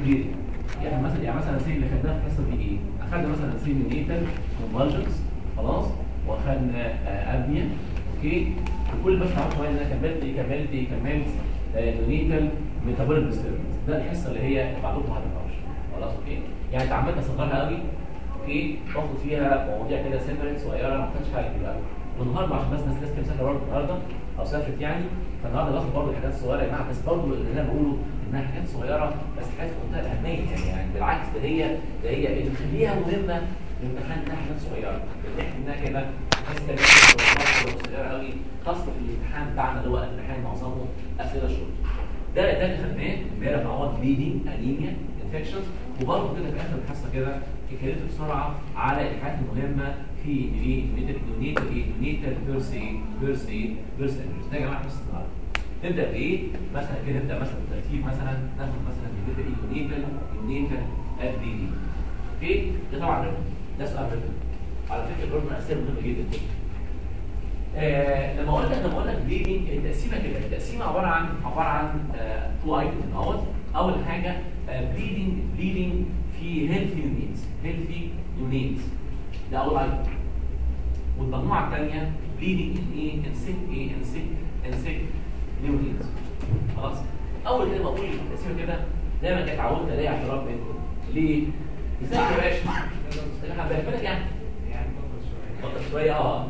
كبير يعني يعني مثلا يعني مثلا سي اللي خدناه في الحصه دي ايه؟ اخدنا مثلا سي نيتال كونفالجنس خلاص واخدنا آه ابنيا اوكي وكل بس عارف شويه ان انا كملت ايه كملت ايه كملت نونيتال ميتابوليك ديستربنس ده الحصه اللي هي بعضكم هتنفعش خلاص اوكي يعني اتعمدت اصغرها قوي اوكي باخد فيها مواضيع كده سيبريت صغيره ما خدتش حاجه كبيره قوي والنهارده عشان بس ناس لسه مسافره برضه النهارده او سافرت يعني فالنهارده باخد برضه حاجات صغيره يا جماعه بس برضه اللي انا بقوله انها حاجات صغيره بس حاجات في منتهى الاهميه يعني, يعني بالعكس ده هي ده هي اللي مخليها مهمه الامتحان انها حاجات صغيره بنحكي انها كده بس كده صغيره قوي خاصه في الامتحان بتاعنا اللي هو الامتحان معظمه اسئله شورت ده ده اللي خدناه امبارح مع هو بليدنج انيميا انفكشنز وبرضه كده في اخر الحصه كده اتكلمت بسرعه على الحاجات المهمه في ايه نيتال ايه نيتال فيرس ايه فيرس ايه فيرس انجرز ده يا جماعه حصه النهارده نبدا بايه مثلا كده نبدا مثلا بالترتيب مثلا ناخد مثلا نيتال ايه نيتال نيتال بليدنج اوكي ده طبعا ريتم ده سؤال ريتم على فكره الريتم من الاسئله مهمه جدا آه لما اقول لك لما اقول لك بليدنج التقسيمه كده التقسيمه عباره عن عباره عن تو ايتمز اهوت اول حاجه بليدنج بليدنج في هيلثي يونيتس هيلثي يونيتس ده اول ايتم والمجموعه الثانيه بليدنج ان ايه ان سيك ايه ان سيك ان سيك يونيتس خلاص اول كده بقول التقسيمه كده دايما كانت اتعودت الاقي اعتراف منكم ليه؟ ازيك يا باشا؟ انا حبيت بالك يعني يعني بطل شويه بطل شويه اه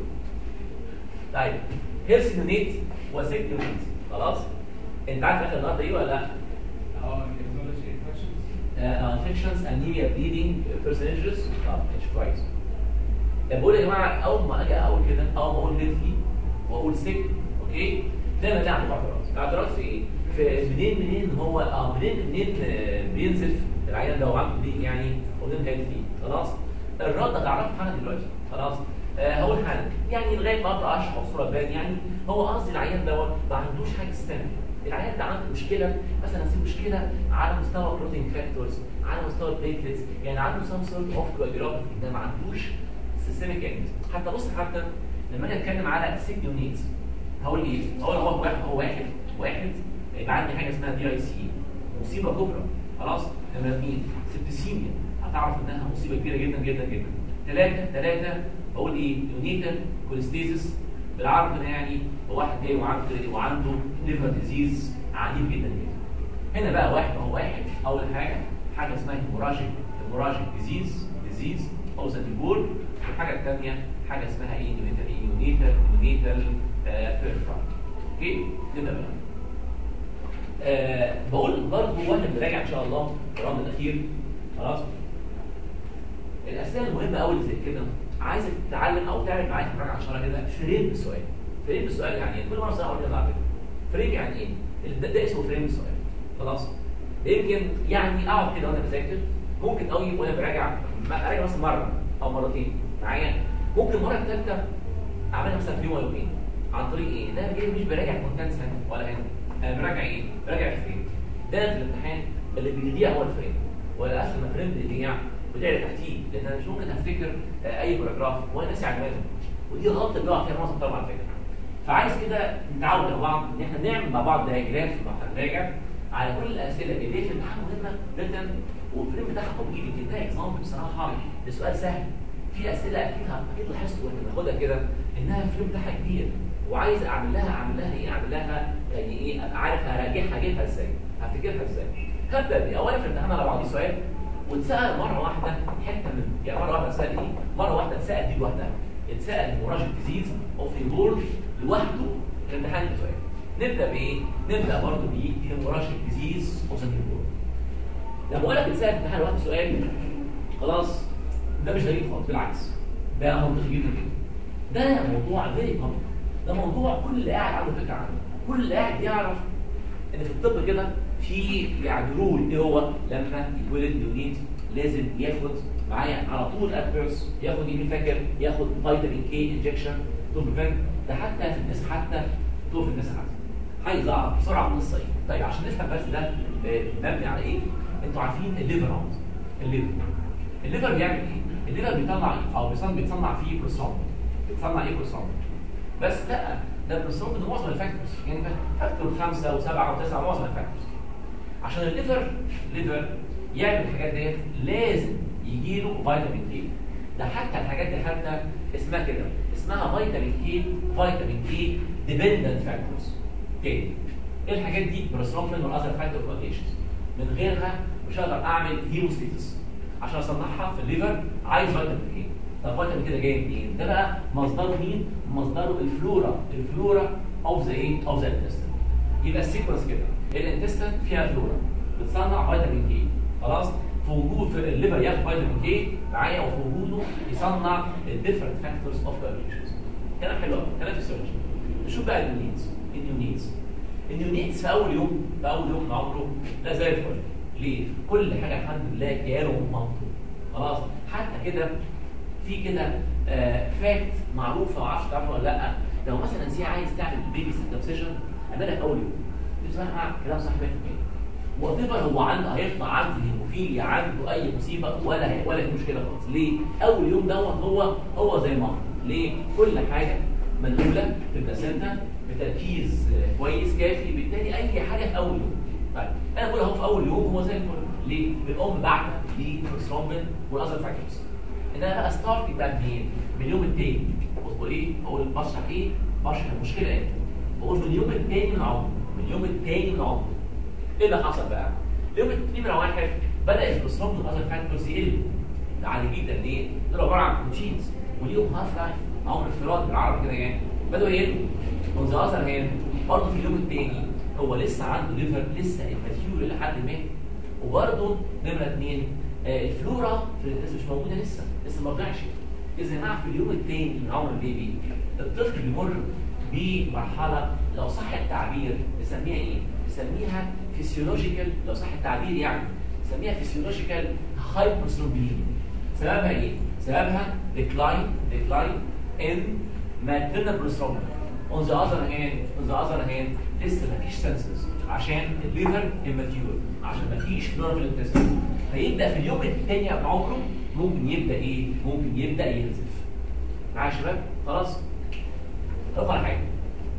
طيب هيلث يونيت وسيك يونيت خلاص انت عارف اخر النهارده ايه ولا لا؟ اه الهيماتولوجي انفكشنز انفكشنز انيميا بليدنج برسنتجز اه مش كويس طب بقول يا جماعه اول ما اجي اقول كده اول ما اقول هيلثي واقول سيك اوكي دايما ده عندي اعتراض اعتراض في ايه؟ في منين منين هو اه منين منين آه، بينزف العيان ده وعنده بليد يعني ومنين هيلثي خلاص الرد هتعرفه حالا دلوقتي خلاص آه، هقول حالا يعني لغايه ما ابدا اشرح الصوره تبان يعني هو قصدي العيان دوت ما عندوش حاجه ستاند العيان ده عنده مشكله مثلا في مشكله على مستوى بروتين فاكتورز على مستوى البليتلتس يعني عنده سام سورت اوف كواجيولوباثي ده ما عندوش سيستميك انت حتى بص حتى لما اجي اتكلم على سيك يونيتس هقول ايه؟ هقول هو واحد هو واحد واحد يبقى عندي حاجه اسمها دي اي سي مصيبه كبرى خلاص نمره اثنين سبتسيميا هتعرف انها مصيبه كبيره جدا جدا جدا ثلاثه ثلاثه بقول ايه؟ يونيتال كوليستيزس بالعرض هنا يعني واحد جاي وعنده وعنده ليفر ديزيز عنيف جدا جدا هنا بقى واحد هو واحد اول حاجه حاجه اسمها هيموراجيك هيموراجيك ديزيز ديزيز او سنتيبول والحاجه الثانيه حاجه اسمها ايه يونيتال ايه يونيتال يونيتال بيرفرا اوكي نبدا بقى آه بقول برضه واحنا بنراجع ان شاء الله في الراوند الاخير خلاص الاسئله المهمه قوي زي كده عايزك تتعلم او تعمل معايا مراجعه شهر كده فريم السؤال فريم السؤال يعني ايه كل مره سؤال اقول كده على فكره فريم يعني ايه ده, ده اسمه فريم السؤال خلاص يمكن يعني اقعد كده وانا بذاكر ممكن قوي وانا براجع ما- اراجع مثلا مره او مرتين معايا ممكن المره الثالثه اعملها مثلا في يوم ولا يومين عن طريق ايه؟ ده جاي مش براجع كونتنتس هنا ولا هنا انا براجع ايه؟ براجع الفريم ده في الامتحان اللي بيضيع هو الفريم وللاسف لما فريم بيضيع بتعرف تحتيه لان انا مش ممكن افتكر آه، اي باراجراف وانا ناسي عنوانه ودي غلطه بيقع فيها معظم الطلبه على فكره فعايز كده نتعود مع بعض ان احنا نعمل مع بعض دايجرام واحنا بنراجع على كل الاسئله اللي هي في الامتحان مهمه جدا والفريم بتاعها طويل يمكن ده اكزامبل بصراحه لسؤال سهل في اسئله اكيد اكيد لاحظت واحنا بناخدها كده انها الفريم بتاعها كبير وعايز اعمل لها اعمل لها ايه اعمل لها يعني ايه ابقى عارف هراجعها اجيبها ازاي هفتكرها ازاي هبدا بيه اولا في الامتحان على بعضي سؤال واتسال مره واحده حته من يعني مره واحده اتسال ايه مره واحده اتسال دي لوحدها اتسال هيموراجيك ديزيز اوف البول لوحده في الامتحان السؤال نبدا بايه نبدا برضه بهيموراجيك ديزيز اوف البول لما اقول لك اتسال في الامتحان لوحده سؤال خلاص ده مش غريب خالص بالعكس ده منطقي جدا جدا ده موضوع فيري كومن ده موضوع كل اللي قاعد عنده فكره عنه كل اللي قاعد يعرف ان في الطب كده في يعني رول ايه هو لما يتولد يونيت لازم ياخد معايا على طول ادفيرس ياخد يمين فاكر ياخد فيتامين كي انجكشن تو بريفنت ده حتى في الناس حتى تو في الناس حتى عايز اعرف بسرعه القصه ايه طيب عشان نفهم بس ده آه، مبني على ايه انتوا عارفين الليفر اهو الليفر الليفر بيعمل ايه الليفر بيطلع ايه او بيصنع بيتصنع فيه بروسوم بيتصنع ايه بروسوم بس لا ده بروسوم من معظم الفاكتورز يعني فاكتور خمسه وسبعه وتسعه معظم الفاكتورز عشان الليفر الليفر يعمل الحاجات ديت لازم يجي له فيتامين كي ده حتى الحاجات دي حتى اسمها كده اسمها فيتامين كي فيتامين كي ديبندنت فاكتورز تاني ايه الحاجات دي بروسترومبين والاذر فاكتور كونديشنز من غيرها مش هقدر اعمل هيموستيتس عشان اصنعها في الليفر عايز فيتامين كي طب فيتامين كده جاي منين ده بقى مصدره مين مصدره الفلورا الفلورا اوف ذا ايه اوف ذا انتستين يبقى السيكونس كده الانتستين فيها فلورا بتصنع فيتامين كي خلاص في وجود في الليفر ياخد فيتامين كي معايا وفي وجوده يصنع الديفرنت فاكتورز اوف كوagulations كلام حلو قوي كلام فيسيولوجي نشوف بقى النيونيتس النيونيتس النيونيتس في اول يوم في اول يوم من عمره لا زي الفل ليه؟ كل حاجه الحمد لله جاله من مامته خلاص حتى كده في كده آه فاكت معروفه ما اعرفش تعرفها ولا لا لو مثلا سي عايز تعمل بيبي سيركمسيشن اعملها في اول يوم دي اسمها كلام صح 100% وات ايفر هو عنده هيطلع عنده هيموفيليا عنده اي مصيبه ولا هي ولا في مشكله خالص ليه؟ اول يوم دوت هو هو زي ما ليه؟ كل حاجه منقوله في البلاسنتا بتركيز آه، كويس كافي بالتالي اي حاجه في اول يوم طيب انا بقول اهو في اول يوم هو زي الفل ليه؟ الام بعتها للبروسترومبين والاذر فاكتورز ان انا بقى ستارت يبقى منين؟ من اليوم التاني بقول ايه؟ بقول بشرح ايه؟ بشرح المشكله ايه؟ بقول من اليوم التاني من عمره من اليوم التاني من عمره ايه اللي حصل بقى؟ اليوم نمره واحد بدا البروسترومبين والاذر فاكتورز يقل ده عالي جدا ليه؟ دول عباره عن بروتينز وليهم هاف لايف عمر افتراضي بالعربي كده يعني بدأوا يقلوا منذ اثر هان برضه في اليوم الثاني هو لسه عنده ليفر لسه الماتيور لحد ما وبرضه نمره اثنين آه الفلورا في الناس مش موجوده لسه لسه ما رجعش اذا يا جماعه في اليوم الثاني من عمر البيبي الطفل بيمر بمرحله لو صح التعبير نسميها ايه؟ نسميها فيسيولوجيكال لو صح التعبير يعني نسميها فيسيولوجيكال هايبوثرومبين سببها ايه؟ سببها decline decline in maternal prostroma on the other hand on the other hand لسه مفيش سنسز عشان الليفر immature عشان مفيش فلورا في الانتستين فيبدا في اليوم الثاني من عمره ممكن يبدا ايه؟ ممكن يبدا ينزف معايا يا شباب؟ خلاص؟ طب على حاجه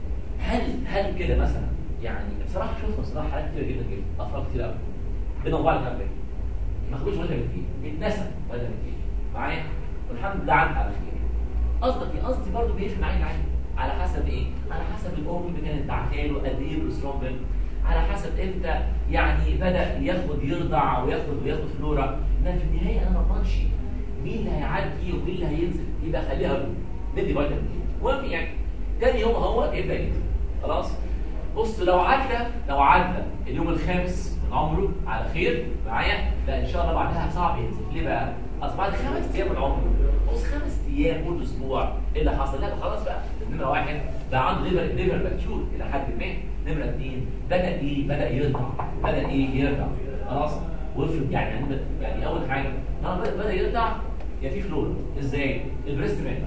هل هل كده مثلا يعني بصراحه شفت بصراحه حالات كتير جدا جدا اطفال كتير قوي بينا وبعض كام ما خدوش فيتامين كي اتنسى فيتامين كي معايا والحمد لله عدى على خير قصدك ايه قصدي برضه بيفرق معايا العين على حسب ايه على حسب الام اللي كانت بعتها له قد ايه بروسترومبين على حسب امتى يعني بدا ياخد يرضع وياخد وياخد فلورا ده في النهايه انا ما اضمنش مين اللي هيعدي ومين اللي هينزل يبقى خليها له ندي فيتامين كي المهم يعني تاني يوم اهو يبدا ينزل خلاص بص لو عدى لو عدى اليوم الخامس من عمره على خير معايا لا ان شاء الله بعدها صعب ينزل ليه بقى؟ اصل بعد خمس ايام من عمره بص خمس ايام كل اسبوع ايه اللي حصل؟ لا خلاص بقى نمره واحد بقى عنده ليفر ليفر ماتشور الى حد ما نمره اثنين بدا ايه؟ بدا يرضع بدا ايه؟ يرضع خلاص وافرض يعني يعني, يعني اول حاجه لما بدا بدا يرضع يا في فلور ازاي؟ البريست ميلك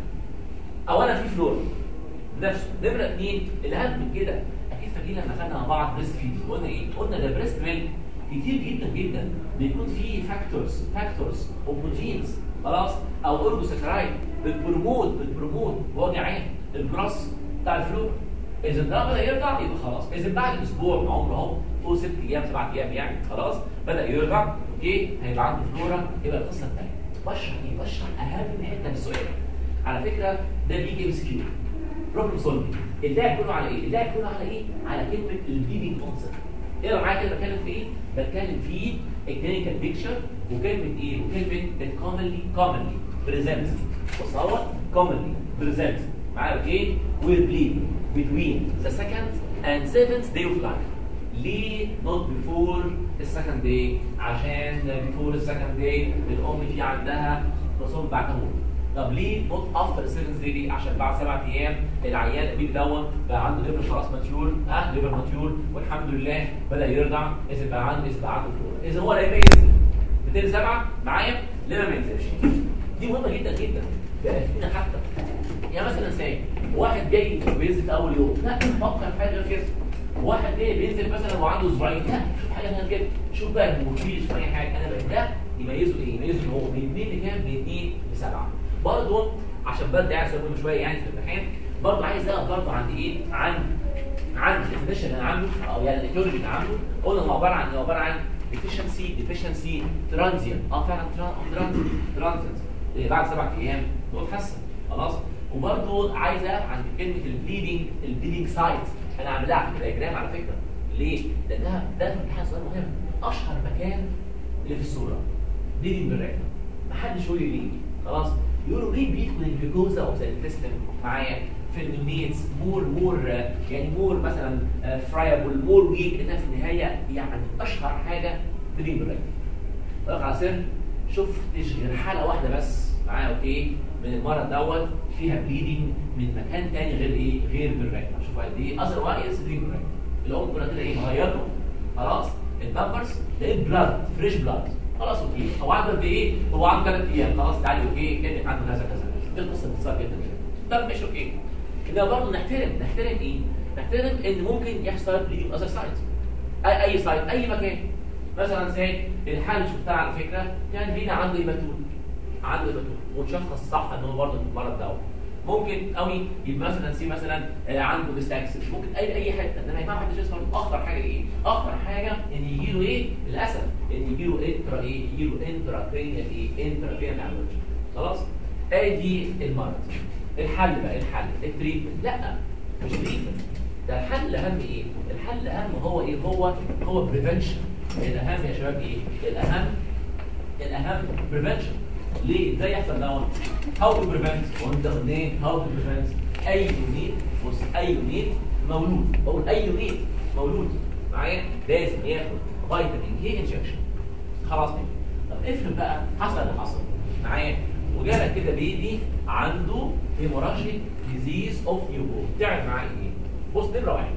اولا في فلور نفسه نمره اثنين الاهم من كده اكيد فاكرين لما خدنا مع بعض بريست فيد قلنا ايه؟ قلنا ده بريست ميلك كتير جدا جدا بيكون فيه فاكتورز فاكتورز وبروتينز خلاص او اورجوساكرايد بتبرموت بتبرموت وجع عين الجراس بتاع الفلور اذا ده بدا يرجع يبقى خلاص اذا بعد اسبوع من عمره اهو فوق ست ايام سبع ايام يعني خلاص بدا يرجع اوكي هيبقى عنده فلورا يبقى القصه الثانيه بشرح ايه؟ بشرح اهم حته من السؤال على فكره ده بيجي ام اس كيو بروبلم سولفنج اللعب كله على ايه؟ اللعب كله على ايه؟ على كلمه البيبي كونسبت ايه معايا كده بتكلم في ايه؟ بتكلم في الكلينيكال بيكتشر وكلمه ايه؟ وكلمه that commonly commonly present بص اهو commonly present معايا ايه؟ will bleed between the second and seventh day of life ليه not before the second day؟ عشان before the second day الام في عندها رسوم بعد تموت طب ليه نوت افتر السيفنز دي دي عشان بعد سبع ايام العيان البيبي دوت بقى عنده ليفر خلاص ماتيور اه ليفر ماتيور والحمد لله بدا يرضع اذا بقى عنده اذا بقى عنده فلور اذا هو لا يبقى ينزل 207 معايا ليه ما ينزلش دي مهمه جدا جدا فينا حتى يعني مثلا ساي واحد جاي بينزل في اول يوم لا فكر في حاجه غير كده واحد جاي بينزل مثلا وعنده اسبوعين لا شوف حاجه غير كده شوف بقى المفيد شوف اي حاجه انا بقى ده يميزه ايه؟ يميزه ان هو من 2 لكام؟ من 2 ل 7 برضه عشان برضه قاعد سؤال مهم شويه يعني في الامتحان برضه عايز اقف برضه عند ايه؟ عن عن الديفينيشن اللي انا عامله او يعني الايتيولوجي اللي عامله قلنا هو عباره عن عباره عن deficiency deficiency transient اه فعلا transient transient بعد سبع ايام هو اتحسن خلاص وبرضه عايز اقف عند كلمه البليدنج البليدنج سايت انا عاملها على فكره اجرام على فكره ليه؟ لانها ده في الامتحان سؤال مهم اشهر مكان اللي في الصوره بليدنج بالرئه محدش يقول لي ليه خلاص يقولوا ليه بليد من الجلوكوزا اوف ذا انتستين معايا في النونيتس مور مور يعني مور مثلا فرايبل مور ويك انها في النهايه يعني اشهر حاجه بليدنج بالرئه اقول على سر شفتش غير حاله واحده بس معايا اوكي من المرض دوت فيها بليدنج من مكان تاني غير ايه غير بالرئه شوف قد ايه اذر وايز بليدنج بالرئه الام كلها كده ايه مغيره خلاص البامبرز لقيت بلاد فريش بلاد خلاص اوكي هو عنده قد ايه هو عنده ثلاث ايام خلاص تعالي اوكي كانك عنده كذا كذا دي القصه باختصار جدا طب مش اوكي كده برضه نحترم نحترم ايه نحترم ان ممكن يحصل بليدنج اذر سايت اي اي سايت اي مكان مثلا زي الحاله اللي شفتها على فكره يعني بينا عنده هيماتوم عنده هيماتوم وتشخص صح ان هو برضه المرض دوت ممكن قوي يبقى مثلا سي مثلا آه، عنده ديستاكسس ممكن اي اي حته انما يا جماعه محدش يسمع اخطر حاجه ايه؟ اخطر حاجه ان يجي له ايه؟ للاسف ان يجي له انترا ايه؟ يجي له انترا كرينيال ايه؟ انترا كرينيال امبولج خلاص؟ ادي المرض الحل بقى الحل التريتمنت لا مش تريتمنت ده الحل الاهم ايه؟ الحل الاهم هو ايه؟ هو هو بريفنشن الاهم يا شباب ايه؟ الاهم الاهم بريفنشن ليه ازاي يحصل دوت هاو تو بريفنت وانت منين هاو تو بريفنت اي يونيت بص اي يونيت مولود بقول اي يونيت مولود معايا لازم ياخد فيتامين كي انجكشن خلاص كده طب افرض بقى حصل اللي حصل معايا وجالك كده بيبي عنده هيموراجيك ديزيز اوف نيوبورن تعمل معاه ايه بص نمره واحد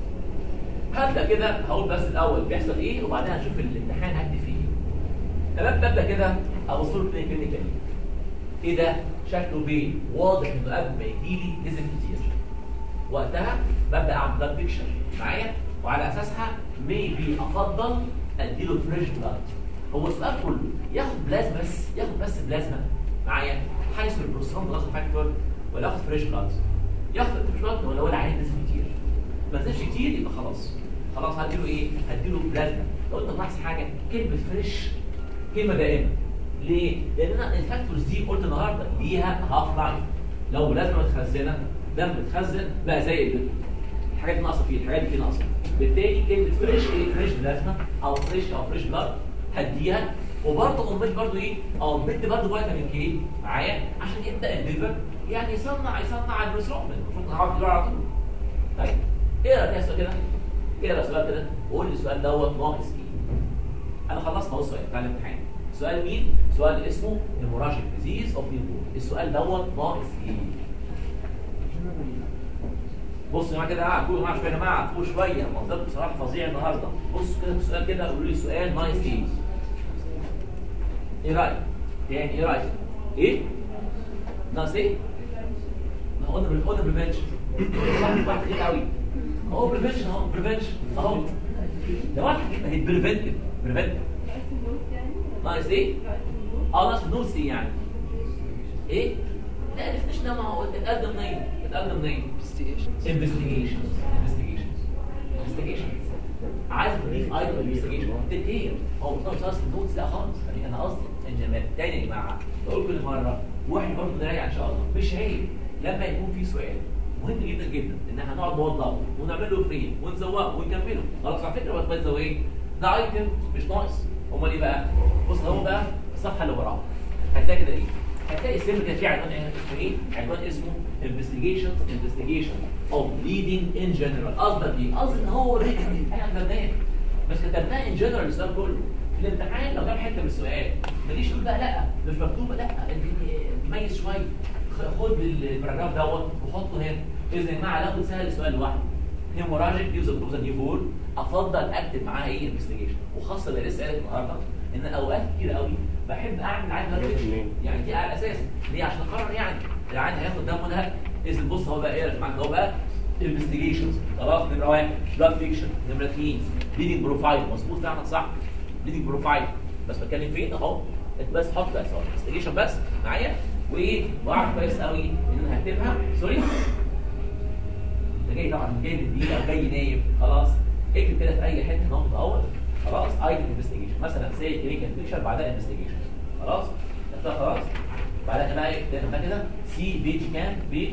هبدا كده هقول بس الاول بيحصل ايه وبعدين هنشوف الامتحان هكتب فيه ايه تمام ببدا كده ابص له كلينيكالي ايه ده شكله بين واضح انه قبل ما يجي لي نزل كتير وقتها ببدا اعمل بلاد بيكشر معايا وعلى اساسها ميبي افضل اديله فريش بلاد هو السؤال كله ياخد بلازما بس ياخد بس بلازما معايا حيث البروسترون بلازما فاكتور ولا ياخد فريش بلاد ياخد فريش بلاد ولا ولا عين نزل كتير ما نزلش كتير يبقى خلاص خلاص هديله ايه هديله بلازما لو انت ملاحظ حاجه كلمه فريش كلمه دائمه ليه؟ لان انا الفاكتورز دي قلت النهارده ليها هاف لايف لو بلازما متخزنه دم متخزن بقى زي البيض الحاجات دي ناقصه فيه الحاجات دي فيه ناقصه بالتالي كلمه فريش ايه فريش بلازما او فريش او فريش بلاد هديها وبرضه امت برضه ايه او امت برضه فيتامين كي معايا عشان يبدا الليفر يعني يصنع يصنع البروسترومين مش ممكن اقعد على طول طيب ايه رايك يحصل كده؟ كده بقى سؤال كده وقول لي السؤال دوت ناقص ايه؟ انا خلصت اهو السؤال بتاع الامتحان سؤال مين؟ سؤال اسمه هيموراجيك ديزيز اوف نيوبورن السؤال دوت ناقص ايه؟ بصوا يا جماعه كده قاعد كلوا معايا شويه يا جماعه فوق شويه منظر بصراحه فظيع النهارده بصوا كده في السؤال كده قولوا لي سؤال ناقص ايه؟ ايه رايك؟ تاني ايه رايك؟ ايه؟ ناقص ايه؟ ما قلنا قلنا بريفنشن واحد واحد كتير قوي اهو بريفنشن اهو بريفنشن اهو ده واحد كده هي بريفنتيف بريفنتيف ناقص ايه؟ اه ناقص النوتس ايه يعني؟ ايه؟ لا عرفناش ده ما هو اتقدم منين؟ اتقدم منين؟ investigations investigations investigations عايز تضيف ايتم انفستيجيشن ديتيل هو مش ناقص النوتس لا خالص يعني انا قصدي ان تاني يا جماعه بقول كل مره واحنا برضه نراجع ان شاء الله مش عيب لما يكون في سؤال مهم جدا جدا ان احنا نقعد نوضبه ونعمل له فريم ونزوقه ونكمله خلاص على فكره وقت ما تزوق ايه ده ايتم مش ناقص امال ايه بقى بص هو بقى الصفحه اللي وراها هتلاقي كده ايه هتلاقي سر كده في عنوان اسمه ايه عنوان اسمه investigations investigation of bleeding in general قصدك ايه قصدي ان هو اوريدي احنا كتبناه بس كتبناه ان جنرال السؤال كله في الامتحان لو جاب حته من السؤال ماليش تقول بقى لا مش مكتوبه لا انت ميز شويه خد الباراجراف دوت وحطه هنا اذا يا جماعه لو سهل السؤال لوحده هيموراجيك يوز اوف ذا نيوبورن افضل اكتب معاها ايه انفستيجيشن وخاصه اللي لسه قالت النهارده ان اوقات كتير قوي بحب اعمل عين بلاد يعني دي على الاساس ليه عشان اقرر يعني العين هياخد دم ولا لا اذا بص هو بقى ايه يا جماعه هو بقى انفستيجيشنز خلاص نمره واحد بلاد فيكشن نمره اثنين بليدنج بروفايل مظبوط فعلا صح بليدنج بروفايل بس بتكلم فين اهو انت بس حط بس اهو انفستيجيشن بس معايا وايه واعرف كويس قوي ان انا هكتبها سوري جاي طبعا جاي من الدين او جاي نايم خلاص اكتب كده في اي حته نقطه اول خلاص ايتم انفستيجيشن مثلا سي كلينيكال بيكشر بعدها انفستيجيشن خلاص كتبتها خلاص بعدها بقى اكتب ده كده سي بيج كام بيج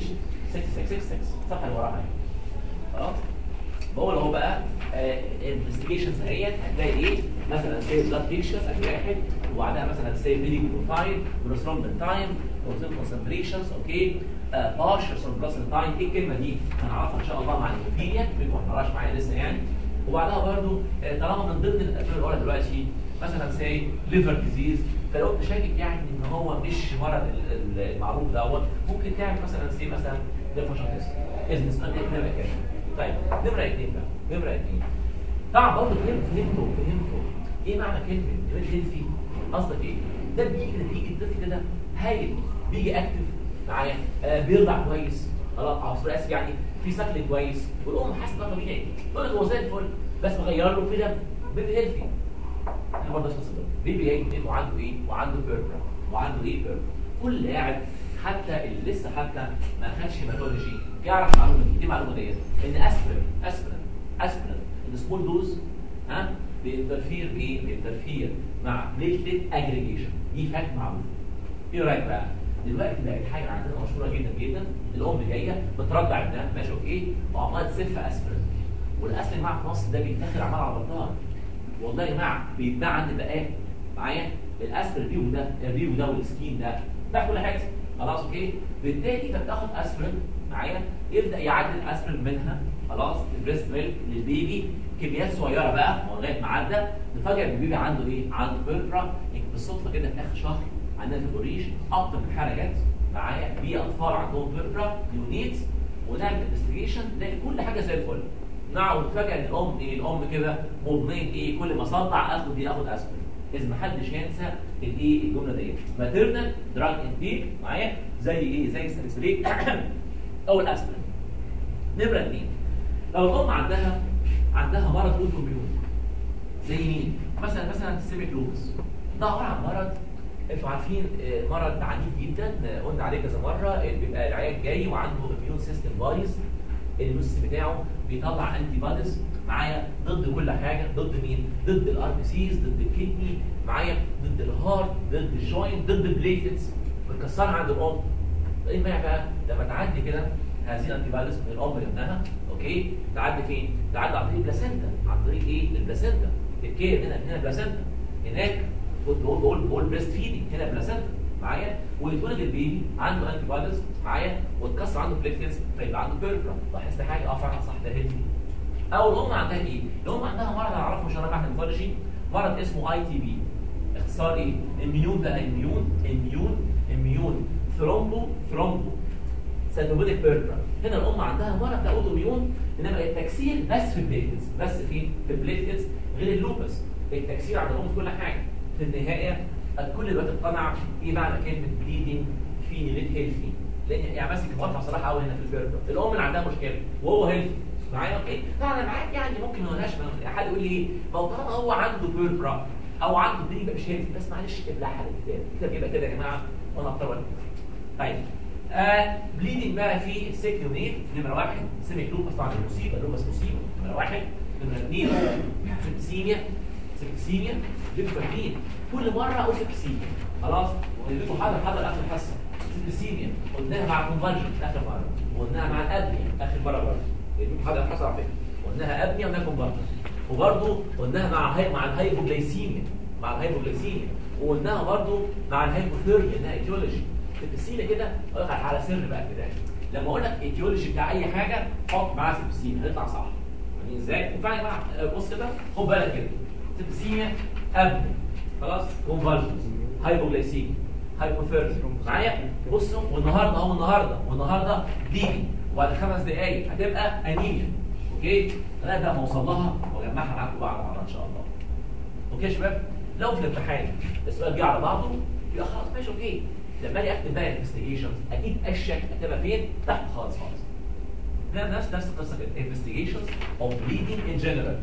6666 الصفحه اللي وراها خلاص بقول اهو بقى انفستيجيشنز اهيت هتلاقي ايه مثلا سي بلاد بيكشر ادي واحد وبعدها مثلا سي فيديو بروفايل بروسترومبن تايم بروتين كونسنتريشنز اوكي بارشل سوربلاسن تايم ايه الكلمه دي هنعرفها ان شاء الله مع الهيموفيليا منكم ما قراش معايا لسه يعني وبعدها برضو آه، طالما من ضمن الاسباب الاولى دلوقتي مثلا سي ليفر ديزيز فلو انت شاكك يعني ان هو مش مرض ال- ال- المعروف دوت ممكن تعمل مثلا سي مثلا ليفر تيست اذن اسمها كده كده طيب نمره اثنين بقى نمره اثنين طبعا برضه فهمت فهمتوا فهمتوا ايه معنى كلمه كلمه هيلثي قصدك ايه؟ ده بيجي كده بيجي الطفل كده هايل بيجي اكتف معايا آه بيرضع كويس خلاص عصر اسف يعني في سكن كويس والام حاسه ده طبيعي تقول لك هو زي الفل بس مغير له في ده بيبي هيلثي احنا برضه اسمه صدق بيبي هيلثي وعنده ايه؟ وعنده بيربرا وعنده ايه بيربرا كل قاعد حتى اللي لسه حتى ما خدش هيماتولوجي يعرف المعلومه دي دي المعلومه ديت ان اسبرين اسبرين اسبرين السمول دوز ها بينترفير بايه؟ بينترفير مع بليتلت اجريجيشن دي فاكت معروفه ايه رايك بقى؟ دلوقتي بقت حاجه عندنا مشهوره جدا جدا الام جايه بترضع ابنها ماشي اوكي وعماله تسف اسبرين والاسبرين معاها في مصر ده بيتاخد عمال على بطال والله يا جماعه بيتباع عند بقال معايا الاسبرين الريو ده الريو ده والسكين ده ده كل حاجه خلاص اوكي بالتالي انت بتاخد اسبرين معايا يبدا يعدل اسبرين منها خلاص البريست ميلك للبيبي كميات صغيره بقى هو لغايه ما عدى نفاجئ البيبي عنده ايه؟ عنده بيربرا بالصدفه كده في اخر شهر عندنا في البوريش اكتر من حاله جت معايا في اطفال عندهم بيربرا يونيت ونعمل انفستيجيشن نلاقي كل حاجه زي الفل نعم ونتفاجئ ان الام ايه الام كده مضميه ايه كل ما صدع اخد دي اخد اسبرين اذا ما حدش ينسى الايه الجمله ديت ماتيرنال دراج انتيك معايا زي ايه زي السلسليك او الاسبرين نمره اثنين لو الام عندها عندها مرض اوتو ميون زي مين؟ مثلا مثلا سيميك لوبس ده عباره عن مرض انتوا عارفين آه، مرض عنيف جدا آه، قلنا عليه كذا مره آه، بيبقى العيان جاي وعنده اميون سيستم بايظ الاميون سيستم بتاعه بيطلع انتي بوديز معايا ضد كل حاجه ضد مين؟ ضد الار بي سيز ضد الكدني معايا ضد الهارت ضد الجوينت ضد البليتلتس بتكسرها عند الام ايه المانع بقى لما تعدي كده هذه الانتي بوديز من الام لابنها اوكي تعدي فين؟ تعدي عن طريق البلاسينتا عن طريق ايه؟ البلاسينتا الكير هنا هنا بلاسينتا هناك بقول بقول بقول بريست فيدنج هنا بلاسينتا معايا ويتولد البيبي عنده انتي بوديز معايا واتكسر عنده بليتلتس فيبقى عنده بيربرا لاحظت حاجه اه فعلا صح ده هيلثي او الام عندها ايه؟ الام عندها مرض هنعرفه مش هنعرف هيماتولوجي مرض اسمه اي تي بي اختصار ايه؟ اميون بقى اميون اميون اميون ثرومبو ثرومبو سيتوبيتك بيربرا هنا الام عندها مرض ده اوتوميون انما التكسير بس في البليتلتس بس في في البليتلتس غير اللوبس التكسير عند الام في كل حاجه في النهايه الكل دلوقتي اقتنع ايه معنى كلمه بليدنج في نيت هيلثي لان يعني ماسك المقطع صراحه قوي هنا في البيربرا الام اللي عندها مشكله وهو هيلثي معايا اوكي لا انا معاك يعني ممكن ما لهاش حد يقول لي ايه ما هو طالما هو عنده بيربرا او عنده دي يبقى مش هيلثي بس معلش ابلعها الكتاب الكتاب يبقى كده يا جماعه وانا اختار ولا طيب آه بليدنج بقى في السيكيونيت نمره واحد سيميك لوبس طبعا المصيبه لوبس مصيبه نمره واحد نمره اثنين سيبسيميا سيبسيميا ليفرين كل مره اقول سيبسيميا خلاص وليكوا حاضر حاضر اخر حصه سيبسيميا قلناها مع الكونفرجن اخر مره وقلناها مع الابنيا اخر مره برضه ليكوا حاضر حصه على فكره قلناها ابنيا وقلناها كونفرجن وبرضه قلناها مع هاي مع الهايبوجلايسيميا مع الهايبوجلايسيميا وقلناها برضه مع الهايبوثيرميا انها ايتيولوجي السيبسيميا كده اقول لك على سر بقى كده لما اقول لك ايتيولوجي بتاع اي حاجه حط معاها سيبسيميا هيطلع صح يعني ازاي؟ وفعلا يا جماعه بص كده خد بالك كده سيبسيميا قبل خلاص كونفرجنس هايبوجلايسيميا هايبوثيرميا معايا بصوا والنهارده اهو النهارده والنهارده بليدنج وبعد خمس دقائق هتبقى انيميا اوكي لغايه بقى ما اوصل لها واجمعها معاكم بعد مره ان شاء الله اوكي يا شباب لو في الامتحان السؤال جه على بعضه يبقى خلاص ماشي اوكي لما اجي اكتب بقى انفستيجيشنز اكيد اشك اكتبها فين تحت خالص خالص ده نفس نفس القصه كده انفستيجيشنز اوف بليدنج ان جنرال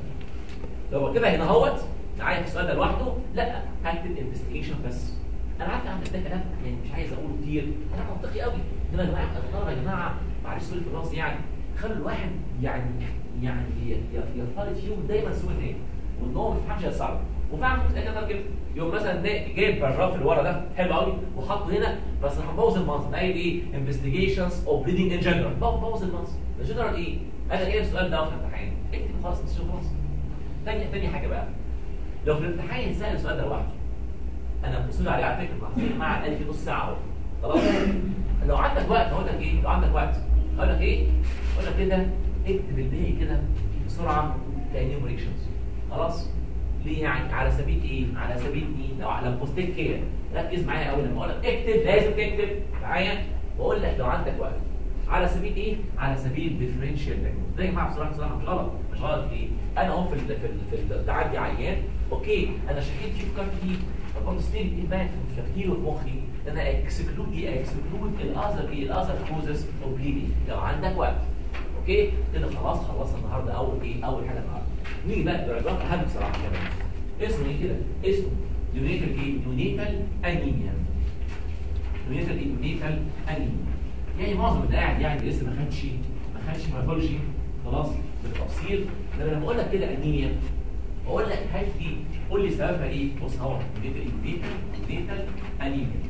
لو كده هنا اهوت معايا في السؤال ده لوحده لا هكتب انفستيجيشن بس انا عارف عن ده كلام يعني مش عايز اقوله كتير انا منطقي قوي انما يا جماعه الطلبه يا جماعه معلش سوري في الراس يعني خلوا الواحد يعني يعني ي- ي- يرتبط فيهم دايما سوء تاني وان هو ما يفهمش يصعب وفعلا ممكن كده كده يوم مثلا ده جايب باراجراف اللي ورا ده حلو قوي وحطه هنا بس هنبوظ المنظر قايل ايه انفستيجيشنز اوف بليدنج ان جنرال بوظ المنظر الجنرال ايه؟ انا جايب السؤال ده في الامتحان اكتب خلاص مش خلاص تاني تاني حاجه بقى لو في الامتحان سال السؤال ده لوحده انا بصير عليه على فكره لحظتين مع قال في نص ساعه اهو خلاص لو عندك وقت هقول لك ايه لو عندك وقت هقول لك ايه هقول لك كده اكتب الباقي كده بسرعه كانيومريشنز خلاص ليه يعني على سبيل ايه على سبيل ايه لو على بوستيت كده ركز معايا قوي لما اقول لك اكتب لازم تكتب معايا واقول لك لو عندك وقت على سبيل ايه على سبيل ديفرنشال دايجنوز ده يا جماعه بصراحه بصراحه مش غلط مش غلط ليه انا اهو في ال في ال في التعدي عيان اوكي انا شكيت فيه فكرت فيه طب ستيل ايه بقى في تفكيري وفي مخي ان انا اكسكلود ايه اكسكلود الاذر ايه الاذر كوزز اوف بليدنج لو عندك وقت اوكي كده خلاص خلصنا النهارده اول ايه اول حاجه النهارده نيجي بقى الباراجراف اهم بصراحه كمان اسمه ايه كده اسمه يونيتال ايه يونيتال انيميا يونيتال ايه يونيتال انيميا يعني معظم اللي قاعد يعني لسه ما خدش ما خدش ماثولوجي خلاص بالتفصيل ده انا لما اقول لك كده انيميا اقول لك هات دي قول لي سببها ايه بص اهو يونيتال يونيتال يونيتال انيميا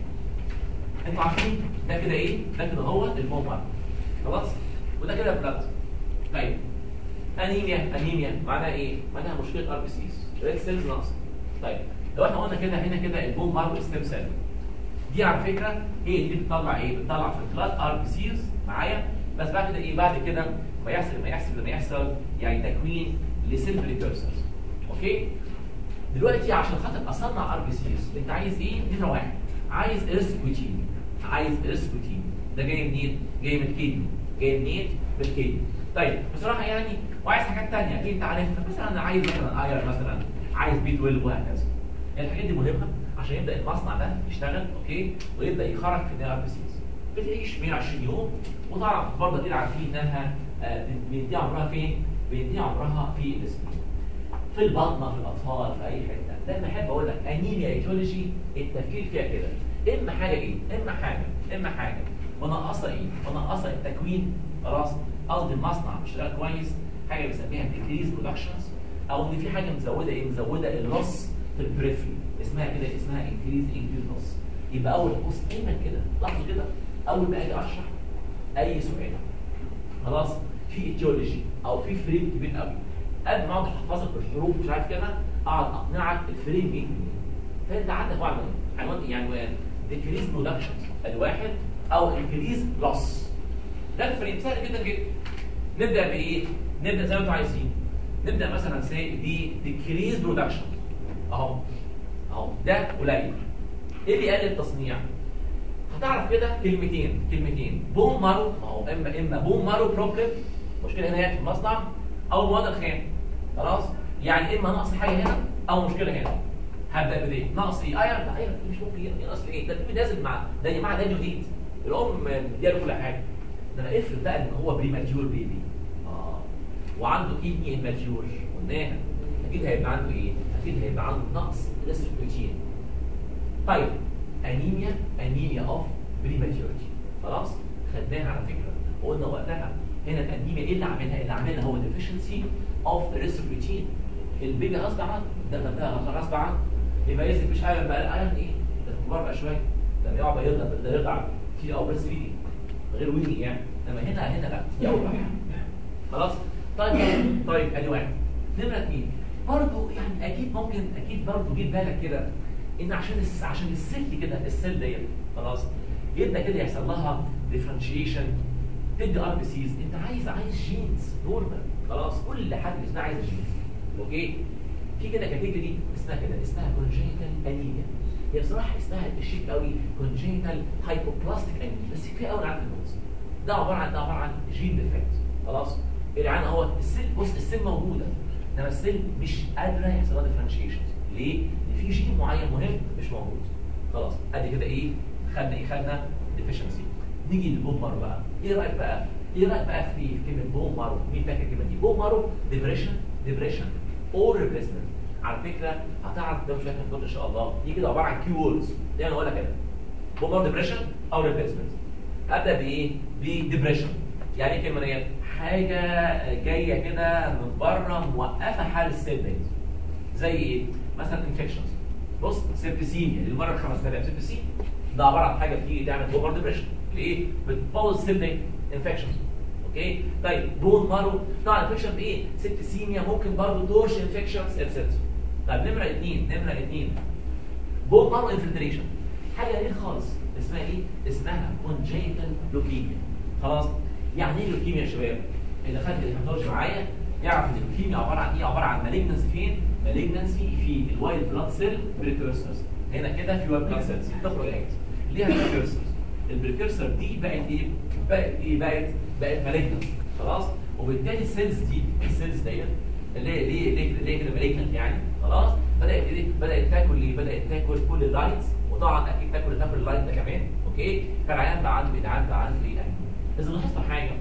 انتوا عارفين ده كده ايه ده كده هو المومر خلاص وده كده بلاد طيب انيميا انيميا معناها ايه معناها مشكله ار بي سيز ريد سيلز ناقصه طيب لو احنا قلنا كده هنا كده البون مارو ستيم سيل دي على فكره هي دي بتطلع ايه بتطلع في البلاد ار بي سيز معايا بس بعد كده ايه بعد كده ما يحصل ما يحصل لما يحصل يعني تكوين لسيل بريكورسرز اوكي دلوقتي عشان خاطر اصنع ار بي سيز انت عايز ايه نمره واحد عايز ارسبوتين عايز ارسبوتين ده جاي منين جاي من الكيدني جاي منين من الكيدني طيب بصراحه يعني وعايز حاجات ثانيه اكيد انت عارفها مثلا انا عايز مثلا ايرون مثلا عايز بي 12 وهكذا الحاجات دي مهمه عشان يبدا المصنع ده يشتغل اوكي ويبدا يخرج في الار بي سيز بتعيش 120 يوم وطبعا برضه كده عارفين انها آه، بينتهي عمرها فين؟ بينتهي عمرها في الاسبوع في البطنه في الاطفال في اي حته دايما احب اقول لك انيميا ايتولوجي التفكير فيها كده اما حاجه ايه اما حاجه اما حاجه وناقصه ايه وناقصه التكوين خلاص قصدي المصنع مش شغال كويس حاجه بنسميها ديكريز برودكشنز او ان في حاجه مزوده ايه مزوده اللص في البريفري اسمها كده اسمها انكريز انكريز لص يبقى اول قوس دايما كده لاحظوا كده اول ما اجي اشرح اي سؤال خلاص في ايتيولوجي او في فريم كبير قوي قبل ما اقعد احفظك بالحروف مش عارف كده اقعد اقنعك الفريم ايه فانت عندك واحد عنوان يعني عنوان ديكريز برودكشنز الواحد او انكريز لوس ده الفريم سهل جدا جدا نبدا بايه؟ نبدا زي ما انتم عايزين نبدا مثلا سي دي ديكريز برودكشن اهو اهو ده قليل ايه اللي قلل التصنيع؟ هتعرف كده كلمتين كلمتين بوم مارو اهو اما اما بوم مارو بروبلم مشكله هنا يعني في المصنع او مواد الخام خلاص يعني اما نقص حاجه هنا او مشكله هنا هبدا بدي نقص ايه ايرون لا ايرون مش ممكن ينقص ايه ده في نازل مع ده يا جماعه ده جديد الام مدياله كل حاجه ده انا افرض بقى ان هو بريماتيور بيبي اه وعنده كيدني اماتيور قلناها اكيد هيبقى عنده ايه؟ اكيد هيبقى عنده نقص الاستروبروتين طيب انيميا انيميا اوف بريماتيورتي خلاص خدناها على فكره وقلنا وقتها هنا الانيميا ايه اللي عاملها؟ اللي عاملها هو ديفيشنسي اوف الاستروبروتين البيبي غصب عنه ده ده ده غصب عنه يبقى يثبت مش ايرون بقى ايرون ايه؟ ده كبار بقى شويه ده يقعد بقى يرضع ده يرضع في او بريست فيدنج غير ويني يعني انما هنا هنا لا يوضح خلاص طيب طيب ادي واحد نمره اثنين برضه يعني اكيد ممكن اكيد برضه جيب بالك كده ان عشان الس... عشان السيل كده السيل ديت خلاص يبدا كده يحصل لها ديفرنشيشن تدي ار بي سيز انت عايز عايز جينز نورمال خلاص كل حد اسمها عايز جينز اوكي في كده كاتيجوري اسمها كده اسمها كونجينيتال انيميا هي بصراحه اسمها الشيك قوي كونجينيتال هايبوبلاستيك انيميا بس كفايه قوي عارف النوز ده عباره عن ده عباره عن جين ديفكت خلاص العين اهو السيل بص السيل موجوده انما السيل مش قادره يحصل لها ديفرنشيشن ليه؟ لان في جين معين مهم مش موجود خلاص ادي كده ايه خدنا ايه خدنا ديفيشنسي نيجي للبون مارو بقى ايه رايك بقى ايه رايك بقى في كلمه بون مارو مين فاكر الكلمه دي بون مارو ديبريشن ديبريشن اور ريبليسمنت على فكره هتعرف ده مش هتاخد ان شاء الله دي كده عباره عن كي ووردز دي انا اقولها كده بون مارو ديبريشن او ريبليسمنت ابدا بايه بديبريشن يعني ايه الكلمه ديت حاجه جايه كده من بره موقفه حال السيل ديت زي ايه مثلا انفكشنز بص سيبتسيميا اللي مره 5000 سيبتسيميا ده عباره عن حاجه بتيجي تعمل اوفر ديبريشن ليه بتبوظ السيل ديت انفكشنز اوكي طيب بون مارو طبعا انفكشن بايه سيبتسيميا ممكن برضه دورش انفكشنز اتسترا طيب نمره اثنين نمره اثنين بون مارو انفلتريشن حاجه غير خالص اسمها ايه اسمها كونجيتال لوكيميا خلاص يعني ايه لوكيميا يا شباب اللي خد الهيماتولوجي معايا يعرف ان اللوكيميا عباره عن ايه عباره عن مالجنسي فين مالجنسي في الوايت بلاد سيل بريكورسرز هنا كده في وايت بلاد سيلز تخرج اكت ليها بريكورسرز البريكورسر دي بقت ايه بقت ايه بقت بقت مالجنس خلاص وبالتالي السيلز دي السيلز ديت اللي هي ليه ليه ليه كده مالجنت يعني خلاص بدات ايه بدات تاكل ايه بدات تاكل كل اللايتس وطبعا اكيد تاكل تاكل اللايت ده كمان اوكي فالعيان بقى عنده العيان بقى عنده ايه يعني اذا لاحظت حاجه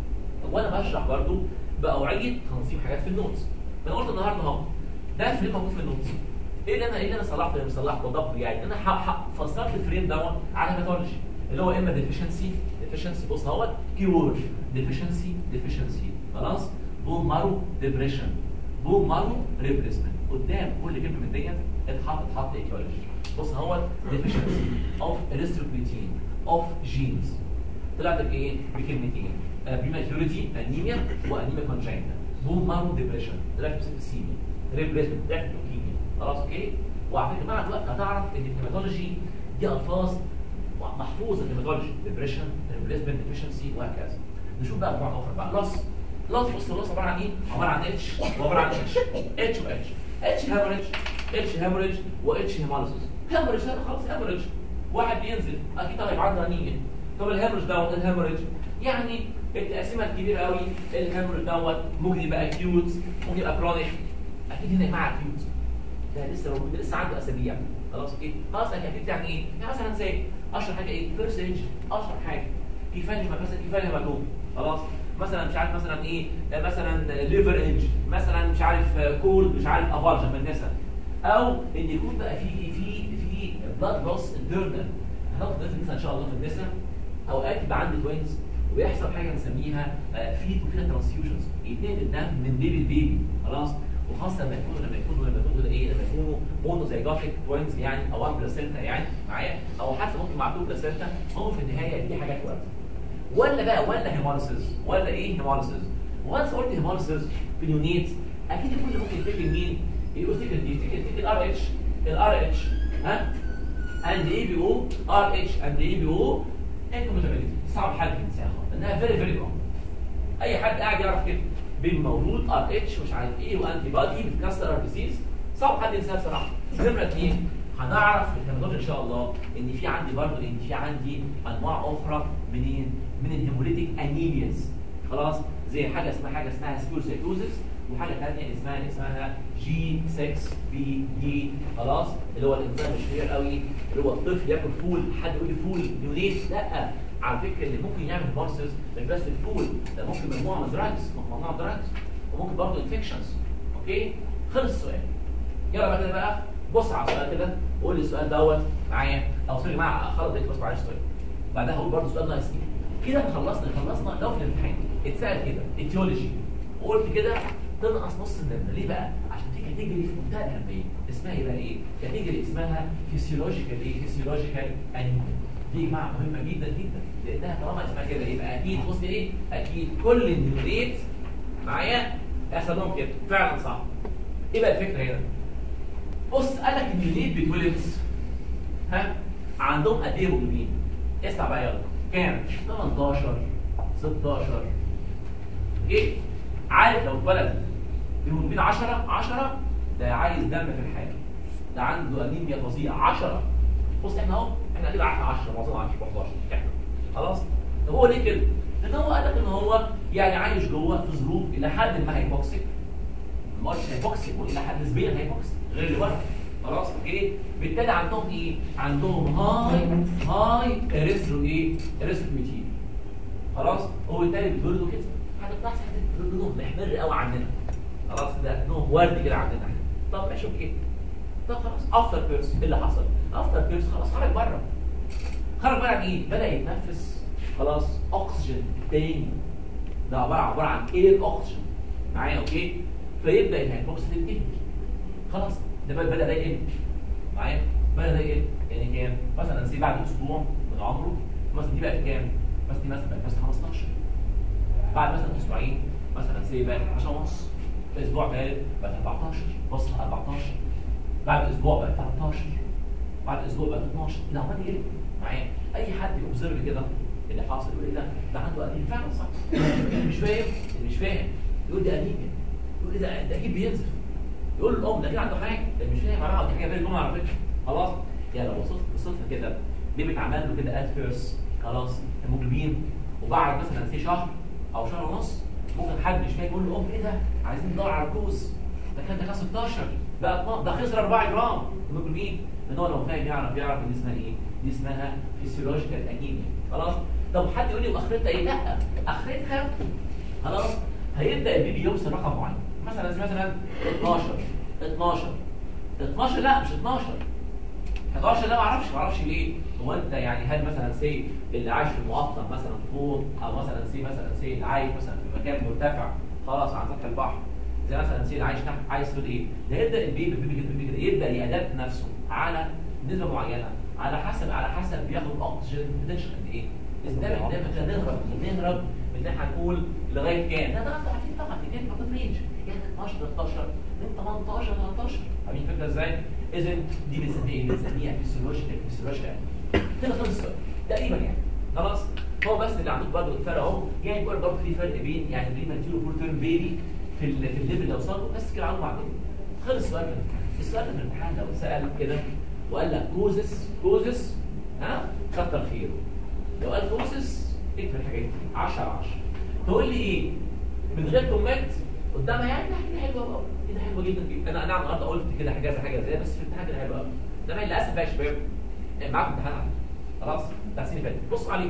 وانا بشرح برضو باوعيه تنظيم حاجات في النوتس انا قلت النهارده اهو ده فريم موجود في النوتس ايه اللي انا ايه اللي انا صلحته اللي صلحته بالضبط يعني انا ح- ح- فسرت الفريم دوت على هيماتولوجي اللي هو اما ديفيشنسي ديفيشنسي بص اهوت كي وورد ديفيشنسي ديفيشنسي خلاص بون مارو ديبريشن بون مارو ريبليسمنت قدام كل كلمه من ديت اتحط اتحط ايكولوجي بص اهوت ديفيشنسي اوف اريثروبيتين اوف جينز طلعت بايه؟ بكلمتين بريماتوريتي انيميا وانيميا كونجنتا بون مارو ديبريشن طلعت بسيبسيميا ريبليسمنت طلعت لوكيميا خلاص اوكي وعلى فكره مع الوقت هتعرف ان الهيماتولوجي دي الفاظ محفوظه الهيماتولوجي ديبريشن ريبليسمنت ديفيشنسي وهكذا نشوف بقى انواع اخرى بقى لص لص بص لص عباره عن ايه؟ عباره عن اتش وعباره عن اتش اتش واتش اتش هامرج اتش هامرج واتش هيماليسيس هامرج هذا خلاص هامرج واحد بينزل اكيد طبعا يبقى عنده انيميا طب الهامرج دوت الهامرج يعني التقسيمه الكبيره قوي الهامرج دوت ممكن يبقى اكيوت ممكن يبقى كرونيك اكيد هنا مع اكيوت ده لسه موجود لسه عنده اسابيع خلاص ايه خلاص اكيد يعني ايه يعني مثلا زي اشهر حاجه ايه فيرست ايج اشهر حاجه كيفاني مثلا كيفاني مكتوب خلاص مثلا مش عارف مثلا ايه مثلا ليفر ايج مثلا مش عارف كولد مش عارف افارجن من النساء او ان يكون بقى في في في بلاد لوس انترنال هناخد ده مثلا ان شاء الله في النساء اوقات يبقى عندي توينز ويحصل حاجه نسميها فيت وفيها ترانسفيوجنز يتنقل الدم من بيبي لبيبي خلاص وخاصه لما يكونوا لما يكونوا لما يكونوا ايه لما يكونوا مونو زيجوتيك توينز يعني او 1 بلاسينتا يعني معايا او حتى ممكن مع 2 بلاسينتا هم في النهايه دي حاجات وارده ولا بقى ولا هيموليسيس ولا ايه هيموليسيس وانس قلت هيموليسيس في اليونيت اكيد الكل ممكن يفتكر مين يفتكر دي يفتكر يفتكر الار اتش الار اتش ها اند اي بي او ار اتش اند اي بي او انكمباتيبيليتي صعب حل في الانسان لانها فيري فيري كومن اي حد قاعد يعرف كده بين مولود ار اتش مش عارف ايه وانتي بادي بتكسر ار ديزيز صعب حد ينساها بصراحه نمره اثنين هنعرف في الهيماتولوجي ان شاء الله ان في عندي برضه ان في عندي انواع اخرى منين من الهيموليتيك انيمياز خلاص زي حاجه اسمها حاجه اسمها سكيوسيتوزس وحاجه ثانيه اسمها اسمها جي 6 بي دي خلاص اللي هو الانسان الشهير قوي اللي هو الطفل ياكل فول حد يقول لي فول يونيت لا على فكره اللي ممكن يعمل هيمارسز مش بس الفول ده ممكن مجموعه من دراجز مجموعه دراجز وممكن برضه انفكشنز اوكي خلص السؤال يلا بقى كده بقى بص على السؤال كده وقول لي السؤال دوت معايا او سوري مع خلاص دلوقتي بص معايا السؤال بعدها هقول برضه سؤال ناقص كده احنا خلصنا خلصنا لو في الامتحان اتسال كده ايتيولوجي وقلت كده تنقص نص النمره ليه بقى؟ عشان دي كاتيجوري في منتهى الاهميه اسمها ايه بقى ايه؟ كاتيجوري اسمها فيسيولوجيكال ايه؟ فيسيولوجيكال انيميا دي يا جماعه مهمه جدا جدا لانها طالما اسمها كده يبقى اكيد بص ايه؟ اكيد كل النيوريت معايا يحصل لهم كده فعلا صح ايه بقى الفكره هنا؟ بص قال لك النيوريت بيتولد ها عندهم قد ايه هيموجلوبين؟ اسمع بقى يلا كام؟ 18 16 ايه؟ عارف لو اتولد بهيموجلوبين 10 10 ده عايز دم في الحياه ده عنده انيميا فظيعه 10 بص احنا اهو احنا كده 10 10 معظمنا 10 11 احنا خلاص طب هو ليه كده؟ لان هو قال لك ان هو يعني عايش جوه في ظروف الى حد ما هيبوكسيك ما قلتش هيبوكسيك الى حد نسبيا هيبوكسيك غير اللي ورا خلاص اوكي بالتالي عندهم ايه؟ عندهم هاي هاي اريثرو ايه؟ اريثروبيتين خلاص هو بالتالي بيتولدوا كده حاجه بتحصل لونهم محمر قوي عندنا خلاص ده لونهم وردي كده عندنا طب ماشي اوكي طب خلاص افتر بيرس ايه اللي حصل؟ افتر بيرس خلاص خرج بره خرج بره ايه؟ بدا يتنفس خلاص اكسجين تاني ده عباره عباره عن اير اوكسجين معايا اوكي فيبدا الهيبوكسي تنتهي خلاص ده بقى بدا ده يقل معايا بدا ده يقل يعني كام مثلا سي بعد اسبوع من عمره مثلا دي بقت كام مثلا دي مثلا بقت مثلا 15 بعد مثلا اسبوعين مثلا سي بقت 10 ونص الاسبوع ثالث بقت 14 بص 14 بعد اسبوع بقت 13 بعد اسبوع بقت 12 ده عمال يقل معايا اي حد يوبزرف كده اللي حاصل يقول ايه ده ده عنده قديم فعلا صح اللي مش فاهم اللي مش فاهم يقول ده قديم يقول ايه ده ده اكيد بينزف يقول الام ده كده عنده حاجه ده مش فاهم انا دي حاجه غير الام على فكره خلاص يعني لو وصلت وصلت كده دي بيتعمل له كده اد فيرست خلاص هيموجلوبين وبعد مثلا سي شهر او شهر ونص ممكن حد مش فاهم يقول له ام ايه ده عايزين ندور على الكوز ده كان ده كان 16 بقى 12 ده خسر 4 جرام هيموجلوبين ان هو لو فاهم يعرف يعرف ان دي اسمها ايه دي اسمها فيسيولوجيكال انيميا خلاص طب حد يقول لي اخرتها ايه لا اخرتها خلاص هيبدا البيبي يوصل رقم معين مثلا زي مثلا 12 12 12 لا مش 12 11 لا ما اعرفش ما اعرفش ليه هو انت يعني هل مثلا سي اللي عايش في المقطم مثلا طول او مثلا سي مثلا سي اللي عايش مثلا في مكان مرتفع خلاص عن سطح البحر زي مثلا سي اللي عايش تحت عايز تقول ايه ده يبدا البيبي البيبي كده البيبي كده يبدا يأدبت نفسه على نسبه معينه على حسب على حسب بياخد اكسجين بوتنشال قد ايه قدام قدام كده نهرب نهرب من ان احنا نقول لغايه كام لا ده انتوا عارفين طبعا الاثنين حاطين رينج يعني 12 13 من 18 13 عارفين الفكره ازاي؟ اذا دي بنسميها ايه؟ بنسميها فيسيولوجيكال فيسيولوجيكال كده خلص السؤال تقريبا يعني خلاص هو بس اللي عندك برضه الفرق اهو يعني بيقول برضه في فرق بين يعني بريماتيور فول تيرم بيبي في ال في الليفل اللي وصل له بس كده عنده بعدين خلص السؤال ده السؤال ده في الامتحان لو سال كده وقال لك كوزس كوزس ها كتر خيره لو قال كوزس اكتب الحاجات دي 10 10 تقول لي ايه من غير كومنت قدامها يعني ده حاجه حلوه قوي كده حلوه جدا جدا انا انا النهارده قلت كده حاجه حاجه زي بس في الامتحان كده حلوه قوي انما للاسف بقى يا شباب معاكم امتحان عليه خلاص بتاع السنه اللي فاتت بص عليه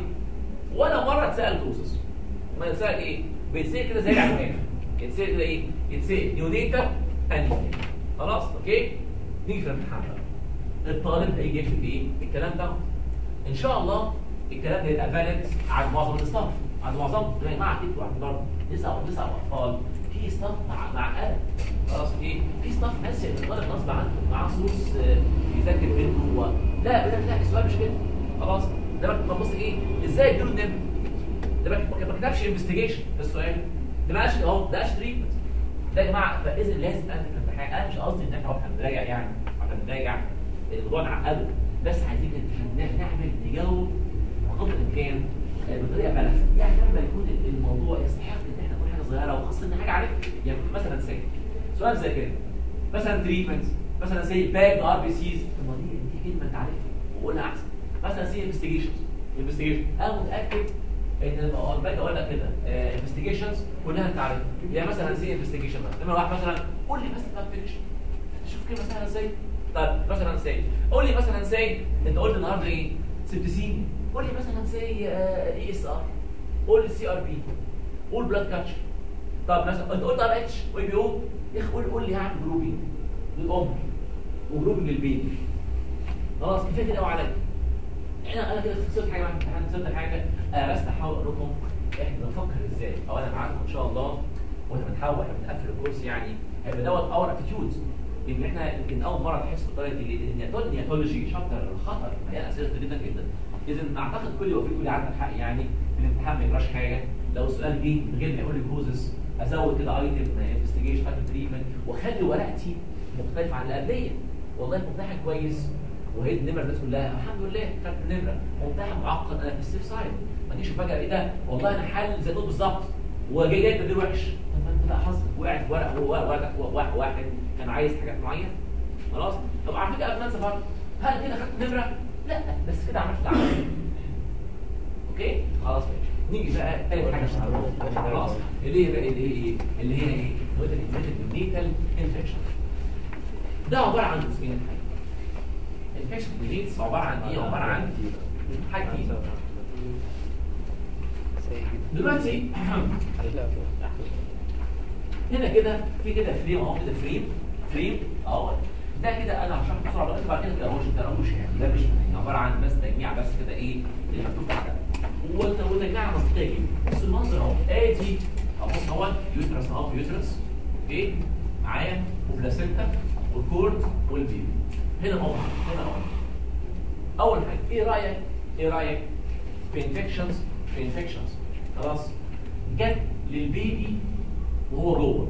ولا مره اتسال كوزس ما يتسال ايه بيتسال كده زي العنوان يتسال كده ايه يتسال نيونيتا انيميا خلاص اوكي نيجي في الامتحان بقى الطالب هيجي يكتب ايه الكلام ده ان شاء الله الكلام ده يبقى فاليد عند معظم الاستاف عند معظم يا جماعه اكتبوا عند برضه تسعه وتسعه اطفال في ستاف مع مع قلق خلاص ايه في ستاف ناس الطالب غصب عنه معاه سورس يذاكر منه و... لا لا لا السؤال مش كده خلاص ده بقى طب بص ايه ازاي اديله النم ده بقى ما كتبش انفستيجيشن في السؤال ده ما قالش اهو ده قالش تريتمنت ده يا جماعه فاذا لازم انت في الامتحان انا مش قصدي ان احنا احنا بنراجع يعني احنا بنراجع الموضوع نعقده بس عايزين نعمل نجاوب بقدر الامكان بطريقه بالانس يعني لما يكون الموضوع يستحق ان احنا نقول حاجه صغيره وخاصه ان حاجه عارف يعني مثلا زي سؤال زي كده مثلا تريتمنت مثلا زي باك ار بي سيز طب ما دي دي كلمه انت عارفها وقولها احسن مثلا زي انفستيجيشن انفستيجيشن انا متاكد ان لما باجي اقول لك كده انفستيجيشنز كلها انت عارفها يعني مثلا زي انفستيجيشن لما واحد مثلا قول لي بس ما تفكرش شوف كلمه سهله ازاي طيب مثلا سي قول لي مثلا سي انت قلت النهارده ايه سبتسيمي قول لي مثلا سي اي اس ار قول لي سي ار بي قول بلاد كاتشر طب مثلا انت قلت ار اتش واي بي او يا اخي قول قول لي هعمل جروبينج للام وجروبينج للبيبي خلاص كفايه كده قوي عليا انا انا كده خسرت حاجه معاك امتحان خسرت حاجه انا بس بحاول اقول لكم احنا بنفكر ازاي او انا معاكم ان شاء الله واحنا بنحاول احنا بنقفل الكورس يعني هيبقى دوت اور اتيتيود ان احنا يمكن اول مره نحس بالطريقه دي لان النياتولوجي شابتر خطر مليان اسئله جدا جدا اذا اعتقد كل وفي كل عندك حق يعني في الامتحان ما يجراش حاجه لو السؤال جه من غير ما يقول لي كوزز ازود كده ايتم انفستيجيشن ايتم تريتمنت واخلي ورقتي مختلفه عن اللي قبليه والله الممتحن كويس وهي النمر الناس كلها الحمد لله خدت النمره ممتحن معقد انا في السيف سايد ما تجيش فجاه ايه ده والله انا حل زي دول بالظبط وجاي جاي تدير وحش طب ما انت بقى حظك وقعت في ورقه ورقه واحد واحد كان عايز حاجات معينه خلاص طب على فكره قبل ما انسى برضه هل كده خدت نمره؟ لا بس كده عملت العمل اوكي خلاص ماشي نيجي بقى تالت حاجه خلاص اللي هي بقى اللي هي ايه؟ اللي هي ايه؟ النيتال انفكشن ده عباره عن جزئين الحقيقه الانفكشن ديزيز عباره عن ايه؟ عباره عن حاجتين دلوقتي هنا كده في كده فريم اهو كده فريم فريم اهو ده كده انا هشرح بسرعه دلوقتي بعد كده تقراوش تقراوش يعني ده مش عباره عن بس تجميع بس كده ايه اللي مكتوب تحت وتجميع منطقيه بس المنظر اهو ادي اهو يوترس اهو في يوترس اوكي معايا وبلاسينتا والكورد والبيبي هنا اهو هنا اهو اول حاجه ايه رايك ايه رايك في انفكشنز في انفكشنز خلاص جت للبيبي وهو جوه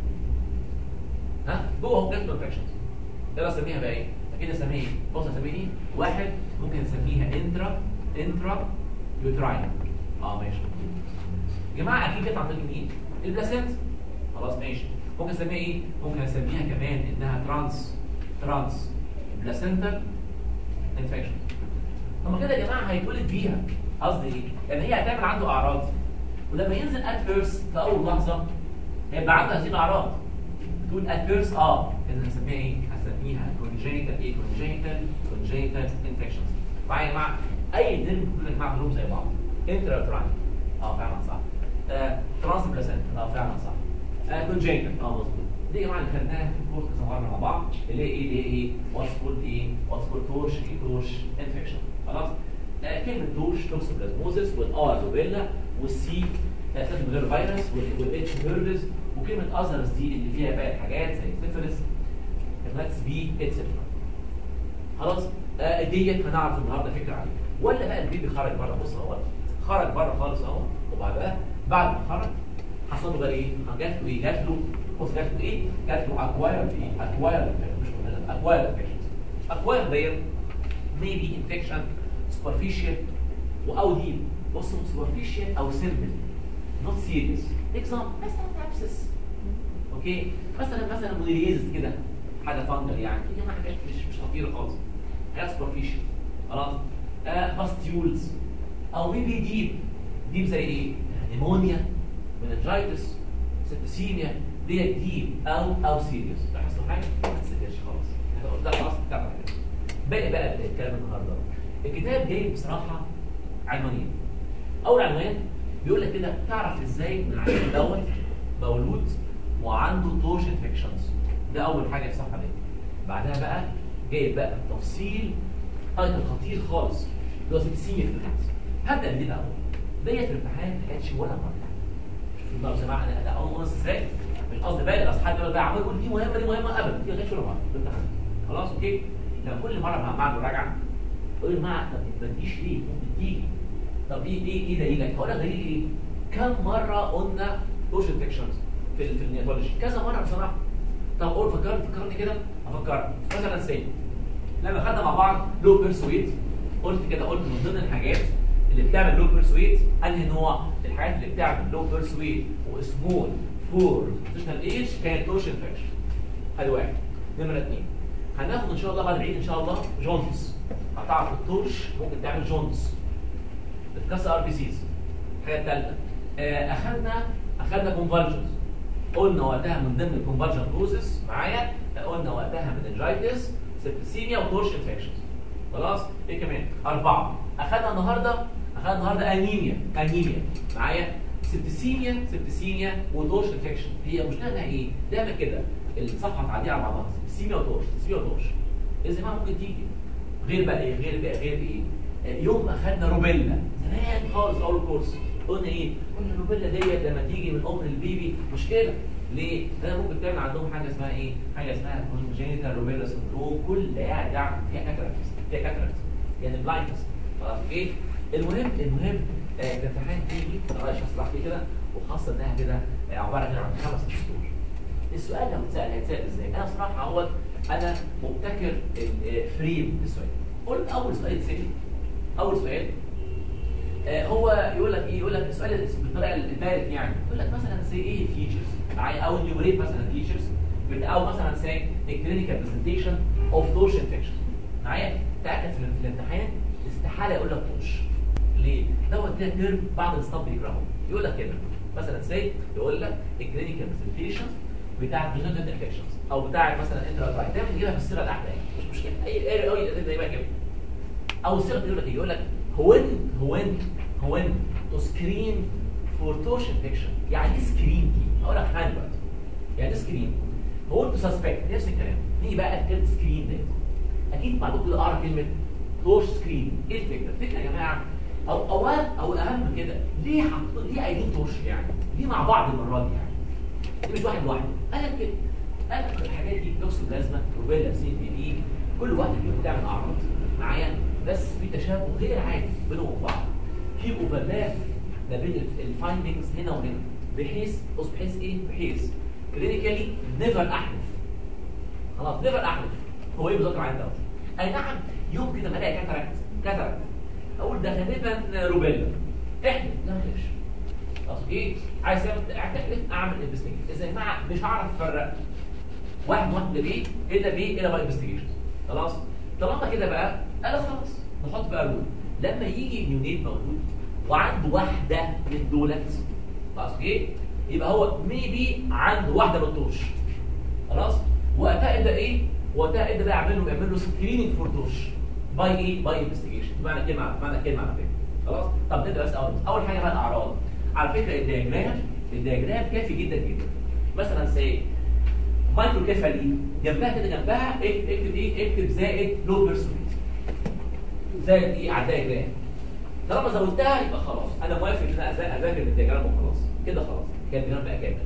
ها جوه هو جت له انفكشنز ده اسميها بقى ايه اكيد اسميها ايه بص اسميها ايه واحد ممكن نسميها انترا انترا يوتراين اه ماشي يا جماعه اكيد جت عند مين البلاسنت خلاص ماشي ممكن اسميها ايه ممكن اسميها كمان انها ترانس ترانس بلاسنتال انفكشن طب ما كده يا جماعه هيتولد بيها قصدي ايه يعني هي هتعمل عنده اعراض ولما ينزل ادفيرس في اول لحظه هيبقى عنده هذه الاعراض تقول ادفيرس اه اذا هنسميها ايه هنسميها congenital ايه congenital congenital infections معايا يا جماعه اي نرم كل يا جماعه كلهم زي بعض انترا اه فعلا صح آه ترانس بلاسنت اه فعلا صح آه congenital اه مظبوط دي يا جماعه اللي خدناها في الكورس كذا مره مع بعض اللي هي ايه اللي هي ايه واتس كولد ايه واتس كولد توش ايه توش انفكشن خلاص آه كلمه توش توكسوبلازموزس والار روبيلا والسي اساس من غير فيروس والاتش هيرلز وكلمه اذرز دي اللي فيها باقي الحاجات زي سيفلس هيباتس بي اتسترا خلاص آه ديت هنعرف النهارده فكره عليها ولا بقى البيبي خرج بره بص اهو خرج بره خالص اهو وبعدها بعد ما خرج حصل له بقى ايه؟ جات له ايه؟ جات له بص جات له ايه؟ جات له اكوايرد ايه؟ اكوايرد مش اكوايرد انفكشن اكوايرد ديت maybe infection superficial او ديب بص superficial او simple not serious example مثلا abscess اوكي مثلا مثلا مونيليزس كده حاجه فانجل يعني دي يعني حاجات مش مش خطيره خالص حاجات superficial خلاص آه باستيولز او ميبي ديب ديب زي ايه؟ نيمونيا مننجايتس سيبتسيميا ديت ديب او او سيريوس لاحظتوا حاجه؟ ما تسجلش خلاص ده خلاص بتاع باقي بقى الكلام النهارده الكتاب جاي بصراحه عنوانين اول عنوان بيقول لك كده تعرف ازاي من العيان دوت مولود وعنده توش انفكشنز ده اول حاجه في الصفحه دي بعدها بقى جايب بقى تفصيل تايتل خطير خالص اللي هو سيبتسيميا في الامتحان هبدا من دي الاول ديت في الامتحان ما كانتش ولا مره شوف بقى يا جماعه انا انا اول مره ازاي مش قصدي بالغ اصحابي يقول بقى عمال يقول دي مهمه دي مهمه ابدا دي ما كانتش ولا مره في الامتحان خلاص اوكي لما كل مره مع بعد مراجعه اقول يا جماعه طب ما تجيش ليه؟ ممكن تيجي طب ايه ايه ايه دليلك؟ هقول لك دليل ايه؟ كم مره قلنا بوش انفكشنز في ال في النياتولوجي كذا مره بصراحه طب قول فكرت فكرني كده افكرك مثلا سي لما خدنا مع بعض لو بيرسويت قلت كده قلت من ضمن الحاجات اللي بتعمل لو بيرسويت انهي نوع الحاجات اللي بتعمل لو بيرسويت وسمول فور بروفيشنال ايج كانت توش انفكشن ادي واحد نمره اثنين هناخد ان شاء الله بعد العيد ان شاء الله جونز هتعرف التوش ممكن تعمل جونز بتكسر ار بي سيز الحاجه الثالثه اخذنا اخذنا كونفرجنز قلنا وقتها من ضمن الكونفرجن كوزز معايا قلنا وقتها مننجايتس سيبتسيميا وتوش انفكشنز خلاص ايه كمان اربعه اخذنا النهارده اخذنا النهارده انيميا انيميا معايا سيبتسيميا سيبتسيميا وتوش انفكشن هي مشكلتها ايه دايما كده الصفحه تعديها على بعضها سيبتسيميا وتوش سيبتسيميا وتوش اذا ما ممكن تيجي غير بقى ايه غير بقى غير ايه يوم اخذنا روبيلا زمان خالص اول كورس قلنا ايه قلنا الروبيلا ديت لما تيجي من ام البيبي مشكله ليه؟ ده ممكن تعمل عندهم حاجه اسمها ايه؟ حاجه اسمها كونجينيتال روبيلا سندروم كل قاعد يعني فيها كاتراكتس فيها كاتراكتس يعني بلايندنس خلاص اوكي؟ المهم المهم آه الامتحان تيجي انا هشرح فيه كده وخاصه انها كده آه عباره كده عن خمس سطور السؤال لو اتسال هيتسال ازاي؟ انا بصراحه هو انا مبتكر الفريم السؤال قلت اول سؤال يتسال اول سؤال آه هو يقول لك ايه يقول لك السؤال بالطريقه البارد يعني يقول لك مثلا سي ايه فيتشرز او نيومريت مثلا فيتشرز او مثلا سي الكلينيكال برزنتيشن اوف توش انفكشن معايا تاكد في الامتحان استحاله يقول لك توش ليه دوت كده ترم بعض الستاف بيكرهه يقول لك كده مثلا سي يقول لك الكلينيكال برزنتيشن بتاع بريزنتد انفكشنز او بتاع مثلا انترا دايما تجيبها في السيره الاحلى مش مشكله اي اي قوي زي ما كده او السيره يقول لك يقول لك when when when to screen for توش infection يعني ايه سكرين دي؟ هقول لك حاجه دلوقتي يعني ايه سكرين؟ هو انت سسبكت نفس الكلام نيجي بقى كلمه سكرين ديت اكيد بعد كده اعرف كلمه توش سكرين ايه الفكره؟ الفكره يا جماعه او اولا او الاهم من كده ليه حط ليه قايلين توش يعني؟ ليه مع بعض المره دي يعني؟ دي مش واحد لوحده قال لك كده قال لك الحاجات دي توكسوبلازما روبيلا سي بي بي كل واحده فيهم بتعمل اعراض معايا بس في تشابه غير عادي بينهم وبين بعض في اوفرلاب ما بين الفايندنجز هنا وهنا بحيث بص بحيث ايه بحيث كلينيكالي نيفر احلف خلاص نيفر احلف هو ايه بالظبط معايا دوت اي نعم يوم كده ما الاقي كاتاراكت كاتاراكت اقول ده غالبا روبيلا احلف لا ما احلفش اصل ايه عايز تحلف اعمل انفستيجيشن اذا يا جماعه مش هعرف افرق واحد واحد ده بيه الا بيه الا باي انفستيجيشن خلاص طالما كده بقى انا خلاص نحط بقى رول لما يجي نيونيت موجود وعنده واحده من دولت خلاص ايه يبقى هو ميبي عنده واحده من الطرش خلاص وقتها ابدا ايه وقتها ابدا بقى اعمل له اعمل له سكريننج فور طرش باي ايه باي انفستيجيشن بمعنى كلمه بمعنى كلمه على فكره خلاص طب نبدا بس اول اول حاجه بقى الاعراض على فكره الدياجرام الدياجرام كافي جدا جدا مثلا سي مايكرو كيفالي جنبها كده جنبها اكتب ايه اكتب زائد لو بيرسونيت زائد ايه على الدياجرام طالما زودتها يبقى خلاص انا موافق ان انا أذا- اذاكر الدياجرام وخلاص كده خلاص كده الدياجرام بقى كامل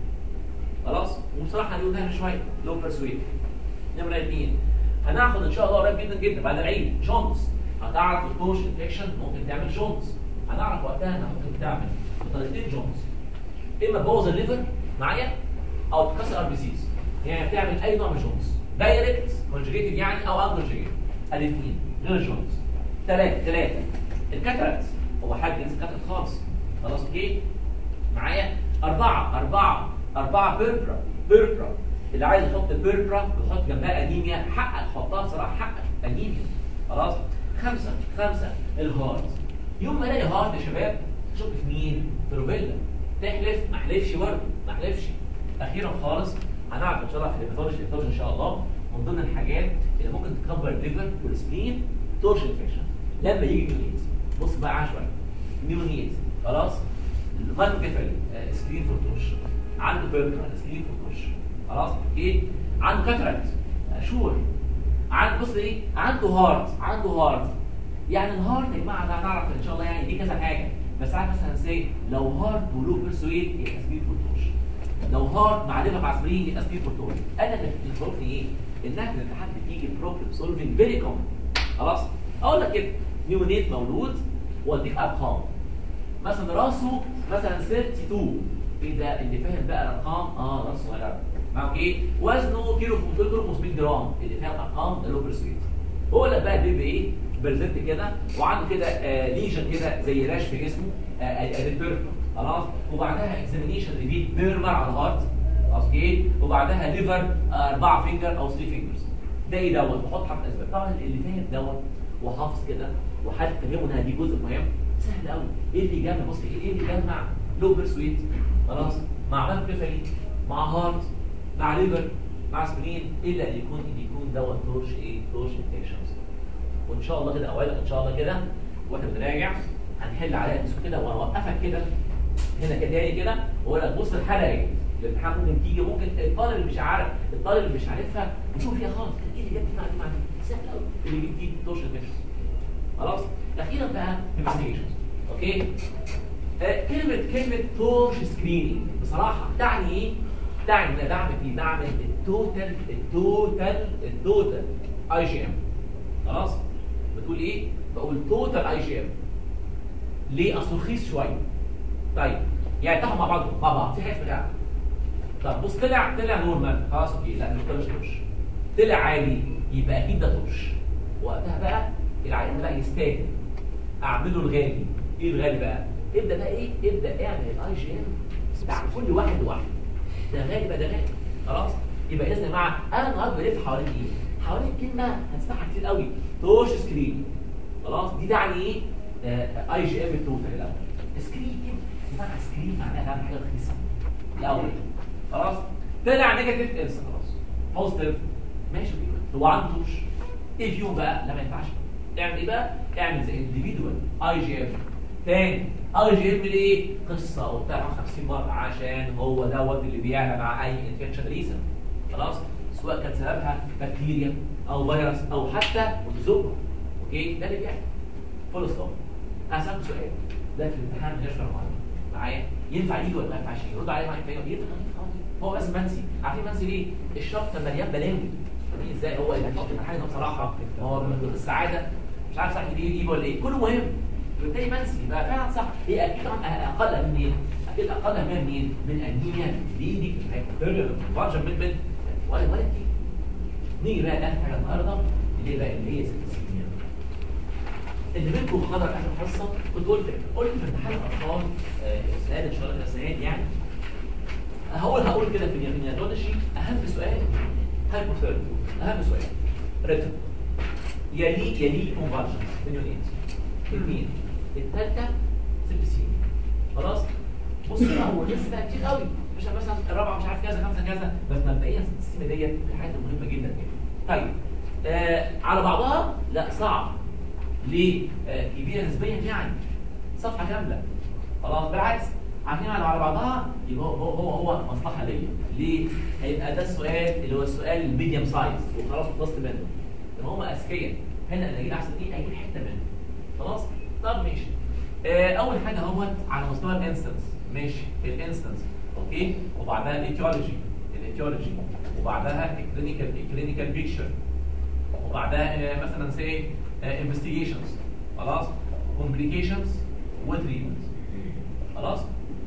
خلاص وبصراحه هنقولها شويه لو بيرسويت نمره اثنين هناخد ان شاء الله قريب جدا جدا بعد العيد جونز هتعرف التورش انفكشن ممكن تعمل جونز هنعرف وقتها انها ممكن تعمل بطريقتين جونز اما تبوظ الليفر معايا او تكسر ار بي سيز يعني بتعمل اي نوع من الجونز دايركت كونجيجيتد يعني او انكونجيجيتد الاثنين غير الجونز ثلاثه ثلاثه الكاتراكت هو حاجه لسه كاتراكت خالص خلاص اوكي معايا أربعة أربعة أربعة بيربرا بيربرا اللي عايز يحط بيربرا ويحط جنبها أنيميا حقك حطها بصراحة حقك أنيميا خلاص خمسة خمسة الهارت يوم ما الاقي هارت يا شباب شك في مين؟ في روبيلا تحلف ما احلفش برضه ما احلفش أخيرا خالص هنعرف إن شاء الله في الهيباتولوجي الهيباتولوجي إن شاء الله من ضمن الحاجات اللي ممكن تكبر الليفر والسبلين تورش انفكشن لما يجي نيونيت بص بقى عشوائي نيونيت خلاص المايكرو كيفالي آه، سكرين فور توش عنده بيركر سكرين فور توش خلاص ايه عنده كاتراكت آه، شور عنده بص ايه عنده هارت عنده هارت يعني الهارت يا جماعه ده هنعرف ان شاء الله يعني دي كذا حاجه بس عارف مثلا سي لو هارت ولو بيرسويت يبقى سكرين فور توش لو هارت مع ليفر مع سبرين يبقى سكرين فور توش انا اللي بتخوفني ايه انها في الامتحان بتيجي بروبلم سولفنج فيري كومن خلاص اقول لك كده نيونيت مولود واديك ارقام مثلا راسه مثلا 32 ايه ده اللي فاهم بقى الارقام اه راسه صغير معاك ايه وزنه كيلو 200 كيلو 500 جرام اللي فاهم ارقام ده لو برسويت هو اللي بقى بيبقى ايه برزنت كده وعنده كده آه ليجن كده زي راش في جسمه آه آه بيرفكت خلاص وبعدها اكزامينيشن ريبيت بيرمر على الهارت خلاص ايه وبعدها ليفر اربعه فينجر او 3 فينجرز ده ايه دوت بحط حرف اسباب طبعا اللي فاهم دوت وحافظ كده وحد فهمه انها دي جزء مهم سهل قوي ايه اللي جمع بص ايه اللي جمع لو بيرسويت خلاص مع مال كيفالي مع هارت مع ليفر مع سبرين الا ان يكون ان يكون دوت تورش ايه تورش انفكشنز وان شاء الله كده اولا ان شاء الله كده واحنا بنراجع هنحل عليها نسكت كده واوقفك كده هنا كده تاني كده واقول لك بص الحلقه ايه الامتحان ممكن تيجي ممكن الطالب اللي مش عارف الطالب اللي مش عارفها يشوف فيها خالص ايه اللي جاب دي مع دي مع دي سهل قوي اللي يجيب دي تورش انفكشنز خلاص اخيرا بقى انفستيجيشنز اوكي آه كلمه كلمه تورش سكريننج بصراحه تعني ايه تعني ان بعمل ايه بعمل التوتال التوتال التوتال اي جي ام خلاص بتقول ايه بقول توتال اي جي ام ليه اصل رخيص شويه طيب يعني تاخد مع بعض مع بعض في حاجه بتاع طب بص طلع طلع نورمال خلاص اوكي لا مش طلعش توش طلع عالي يبقى اكيد ده توش وقتها بقى العيان ده بقى يستاهل اعمله الغالي ايه الغالي بقى ابدا بقى ايه ابدا اعمل الاي جي ام بتاع كل واحد لوحده ده غالي بقى ده غالي خلاص يبقى اذا يا جماعه انا النهارده بلف حوالين ايه حوالين كلمه هتسمعها كتير قوي توش سكرين خلاص دي تعني ايه اي جي ام التوتال الاول سكرين يا جماعه سكرين معناها تعمل حاجه رخيصه الاول خلاص طلع نيجاتيف انسى خلاص بوزيتيف ماشي هو عنده توش ايه فيهم بقى لا ما ينفعش اعمل ايه بقى اعمل زي انديفيدوال اي جي ام تاني اي جي ام ليه قصه وبتاع 50 مره عشان هو دوت اللي بيعلى مع اي انفكشن ريزن خلاص سواء كان سببها بكتيريا او فيروس او حتى بروتوزوا اوكي ده اللي بيعمل فول ستوب هسألك سؤال ده في الامتحان غير معايا معايا ينفع يجي ولا ما ينفعش يجي رد عليا معايا فين ينفع ينفع هو بس منسي عارفين منسي ليه الشرط مليان بلاوي فاهمين ازاي هو اللي هيحط حاجه بصراحه هو من السعاده مش عارف صح دي دي ولا ايه كله مهم بالتالي منسي يبقى فعلا صح هي اكيد طبعا اقل من ايه اكيد اقل من مين من انيميا ليدي فانجر من من ولا ولا دي نيجي بقى اخر حاجه النهارده اللي هي بقى اللي هي سكسيميا اللي منكم حضر اخر حصه كنت قلت قلت في امتحان الاطفال آه، سؤال ان شاء الله كده السنه دي يعني هقول هقول كده في اليمينياتولوجي اهم سؤال هايبوثيرمي اهم سؤال ريتم يلي يلي كونفرجنس مليونين اثنين الثالثه سبسين خلاص بص بقى هو لسه بقى كتير قوي مش عارف مثلا الرابعه مش عارف كذا خمسه كذا بس مبدئيا السيستم ديت من الحاجات المهمه جدا جدا طيب آه على بعضها لا صعب ليه؟ آه كبيره نسبيا يعني صفحه كامله خلاص بالعكس عارفين على على بعضها يبقى هو هو هو, هو مصلحه ليا ليه؟ هيبقى ده السؤال اللي هو السؤال الميديوم سايز وخلاص خلصت منه لما هم اذكياء هنا انا اجيب احسن ايه اجيب حته منه خلاص طب ماشي آه اول حاجه اهوت على مستوى الانستنس ماشي الانستنس اوكي وبعدها الايتيولوجي الايتيولوجي وبعدها الكلينيكال الكلينيكال بيكتشر وبعدها آه مثلا سي انفستيجيشنز خلاص كومبليكيشنز وتريتمنت خلاص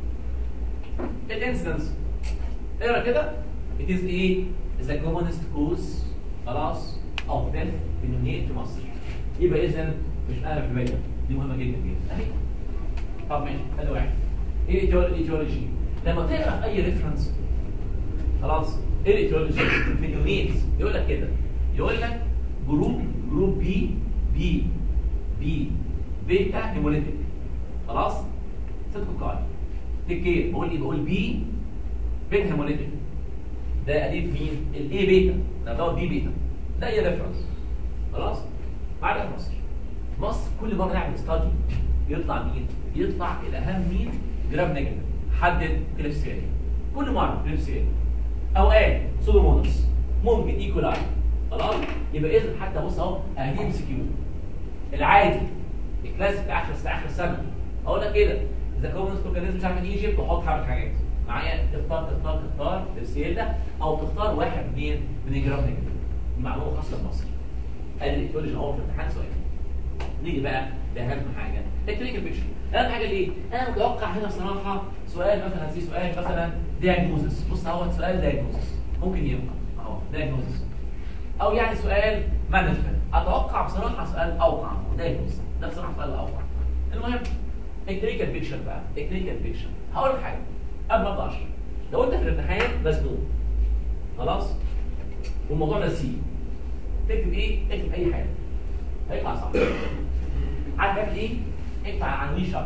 الانستنس اقرا كده it is a the commonest cause خلاص of death in في مصر يبقى اذا مش انا في بالي دي مهمه جدا جدا اهي طب ماشي ادي واحد ايه الايتيولوجي لما تقرا في اي ريفرنس خلاص ايه الايتيولوجي في اليونيتس يقول لك كده يقول لك جروب جروب بي بي بي بيتا هيموليتيك خلاص ست قاعده تكير بقول ايه بقول بي بين هيموليتيك ده اديب مين الاي بيتا ده دوت بي بيتا ده اي ريفرنس خلاص بعد مصر مصر كل مره نعمل ستادي يطلع مين يطلع الاهم مين جرام نيجاتيف حدد كليبسيا كل مره كليبسيا اوقات سودومونس ممكن ايكولاي خلاص يبقى اذا حتى بص اهو ادي ام سي كيو العادي الكلاسيك اخر اخر السنه اقول لك كده اذا كومنس اورجانيزم مش عارف من ايجيبت وحط حبه حاجات معايا تختار تختار تختار السيل او تختار واحد منين من الجرام نيجاتيف دي معلومه خاصه بمصر قال لي تقول اهو في الامتحان سؤال نيجي بقى لاهم حاجه الكلينيكال بيكشر اهم حاجه ليه انا متوقع هنا بصراحه سؤال مثلا في سؤال مثلا دياجنوزس بص اهو سؤال دياجنوزس ممكن يبقى اهو دياجنوزس او يعني سؤال مانجمنت اتوقع بصراحه سؤال اوقع دياجنوزس ده بصراحه سؤال اوقع المهم الكلينيكال بيكشر بقى الكلينيكال بيكشر هقول لك حاجه قبل ما ابدا اشرح لو انت في الامتحان مزنوق خلاص والموضوع نسيه تكتب ايه؟ اكتب اي حاجه هيطلع صح عارف تعمل ايه؟ اكتب عنوان شرط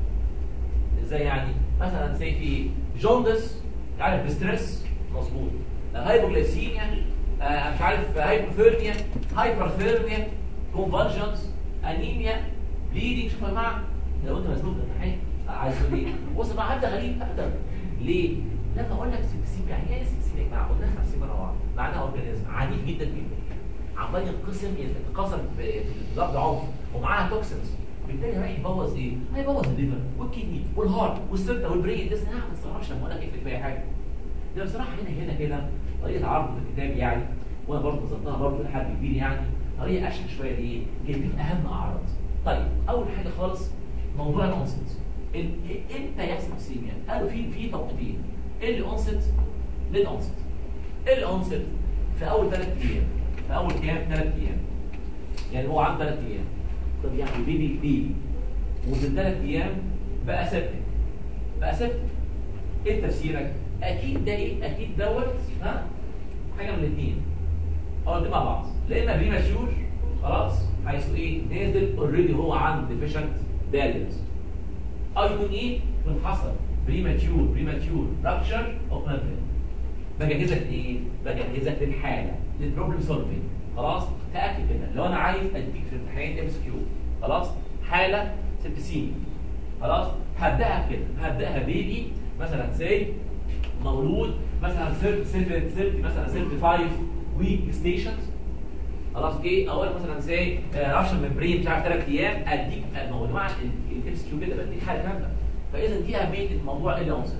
ازاي يعني؟ مثلا زي في جوندس عارف بستريس مظبوط هايبوغليسيميا آه مش عارف هايبوثيرميا هايبرثيرميا كونفرجنس انيميا بليدنج شوف يا جماعه لو انت مزنوق في الامتحان عايز تقول ايه؟ بص بقى هبدا غريب ابدا ليه؟ لما اقول لك سكسيميا يعني ايه سكسيميا يا جماعه؟ قلنا 50 مره ورا معناها اورجانيزم عنيف جدا جدا عمال ينقسم يتكاثر في لفظ عنف ومعاها توكسنز بالتالي بقى يبوظ ايه؟ هيبوظ الليفر والكدني والهارت والسيرتا والبرين لسه ما تستغربش لما اقول لك اكتب في اي حاجه ده بصراحه هنا هنا كده طريقه عرض الكتاب يعني وانا برضه نظمتها برضه لحد كبير يعني طريقه اشهر شويه ليه؟ جايبين اهم اعراض طيب اول حاجه خالص موضوع الانست امتى يحصل سيميا؟ قالوا في في توقيتين الانست للانست الانست في اول ثلاث ايام في اول كام ثلاث ايام يعني هو عنده ثلاث ايام طب يعني بيبي بيبي وفي ثلاث ايام بقى سبتك بقى سبتك ايه تفسيرك؟ اكيد ده ايه؟ اكيد دوت ها حاجه من الاثنين اه دي مع بعض لا اما بريماتشور خلاص حيث ايه؟ نازل اوريدي هو عنده ديفيشنت بالانس او يكون ايه؟ يكون حصل بريماتشور بريماتشور رابشر اوف ممبرين بجهزك ايه؟ بجهزك للحاله للبروبلم سولفنج خلاص تاكد كده لو انا عايز اديك في امتحان ام اس كيو خلاص حاله سبتسيمي خلاص هبداها كده هبداها بيبي مثلا سي مولود مثلا سيرت سيرت سيرت مثلا 35 ويك ستيشنز خلاص اوكي اول مثلا سي رشا ممبرين مش عارف ثلاث ايام اديك الموضوع الام اس كيو كده بديك حاله كامله فاذا دي اهميه الموضوع اللي عنصر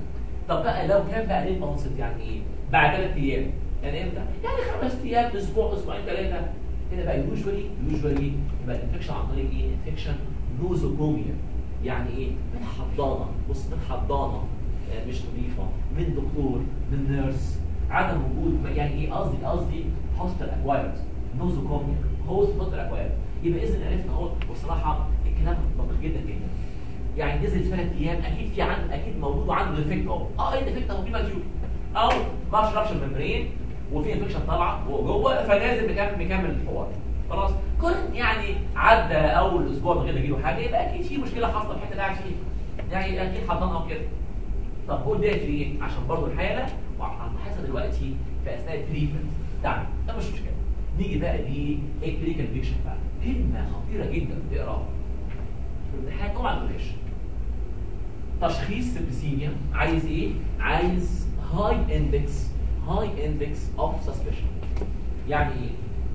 طب بقى لو كان بقى ليه اونست يعني ايه بعد ثلاث ايام يعني امتى يعني خمس ايام اسبوع اسبوعين ثلاثه كده بقى يوجوالي يوجوالي يبقى الانفكشن عن طريق ايه انفكشن نوزوكوميا يعني ايه من حضانه بص من حضانه يعني مش نظيفه من دكتور من نيرس عدم وجود يعني ايه قصدي قصدي هوستل اكوايرد نوزوكوميا هوستل اكوايرد يبقى اذا عرفنا اهو بصراحه الكلام دقيق جدا جدا يعني نزل ثلاث ايام اكيد في عنده اكيد موجود وعنده ديفكت اهو اه ايه ديفكت اهو في ماتيور او ما شربش الممبرين وفي انفكشن طالعه جوه فلازم نكمل نكمل الحوار خلاص كل يعني عدى اول اسبوع من غير ما يجيله حاجه يبقى اكيد في مشكله حاصله في الحته اللي قاعد فيها يعني اكيد حضان او كده طب قول ديت ليه؟ عشان برضه الحاله وهنلاحظها دلوقتي في اثناء التريتمنت بتاعنا ده مش مشكله نيجي بقى للكلينيكال فيكشن بقى كلمه خطيره جدا تقراها في الامتحان اوعى ما تقولهاش تشخيص سبسيميا عايز ايه؟ عايز هاي اندكس هاي اندكس اوف سسبشن يعني ايه؟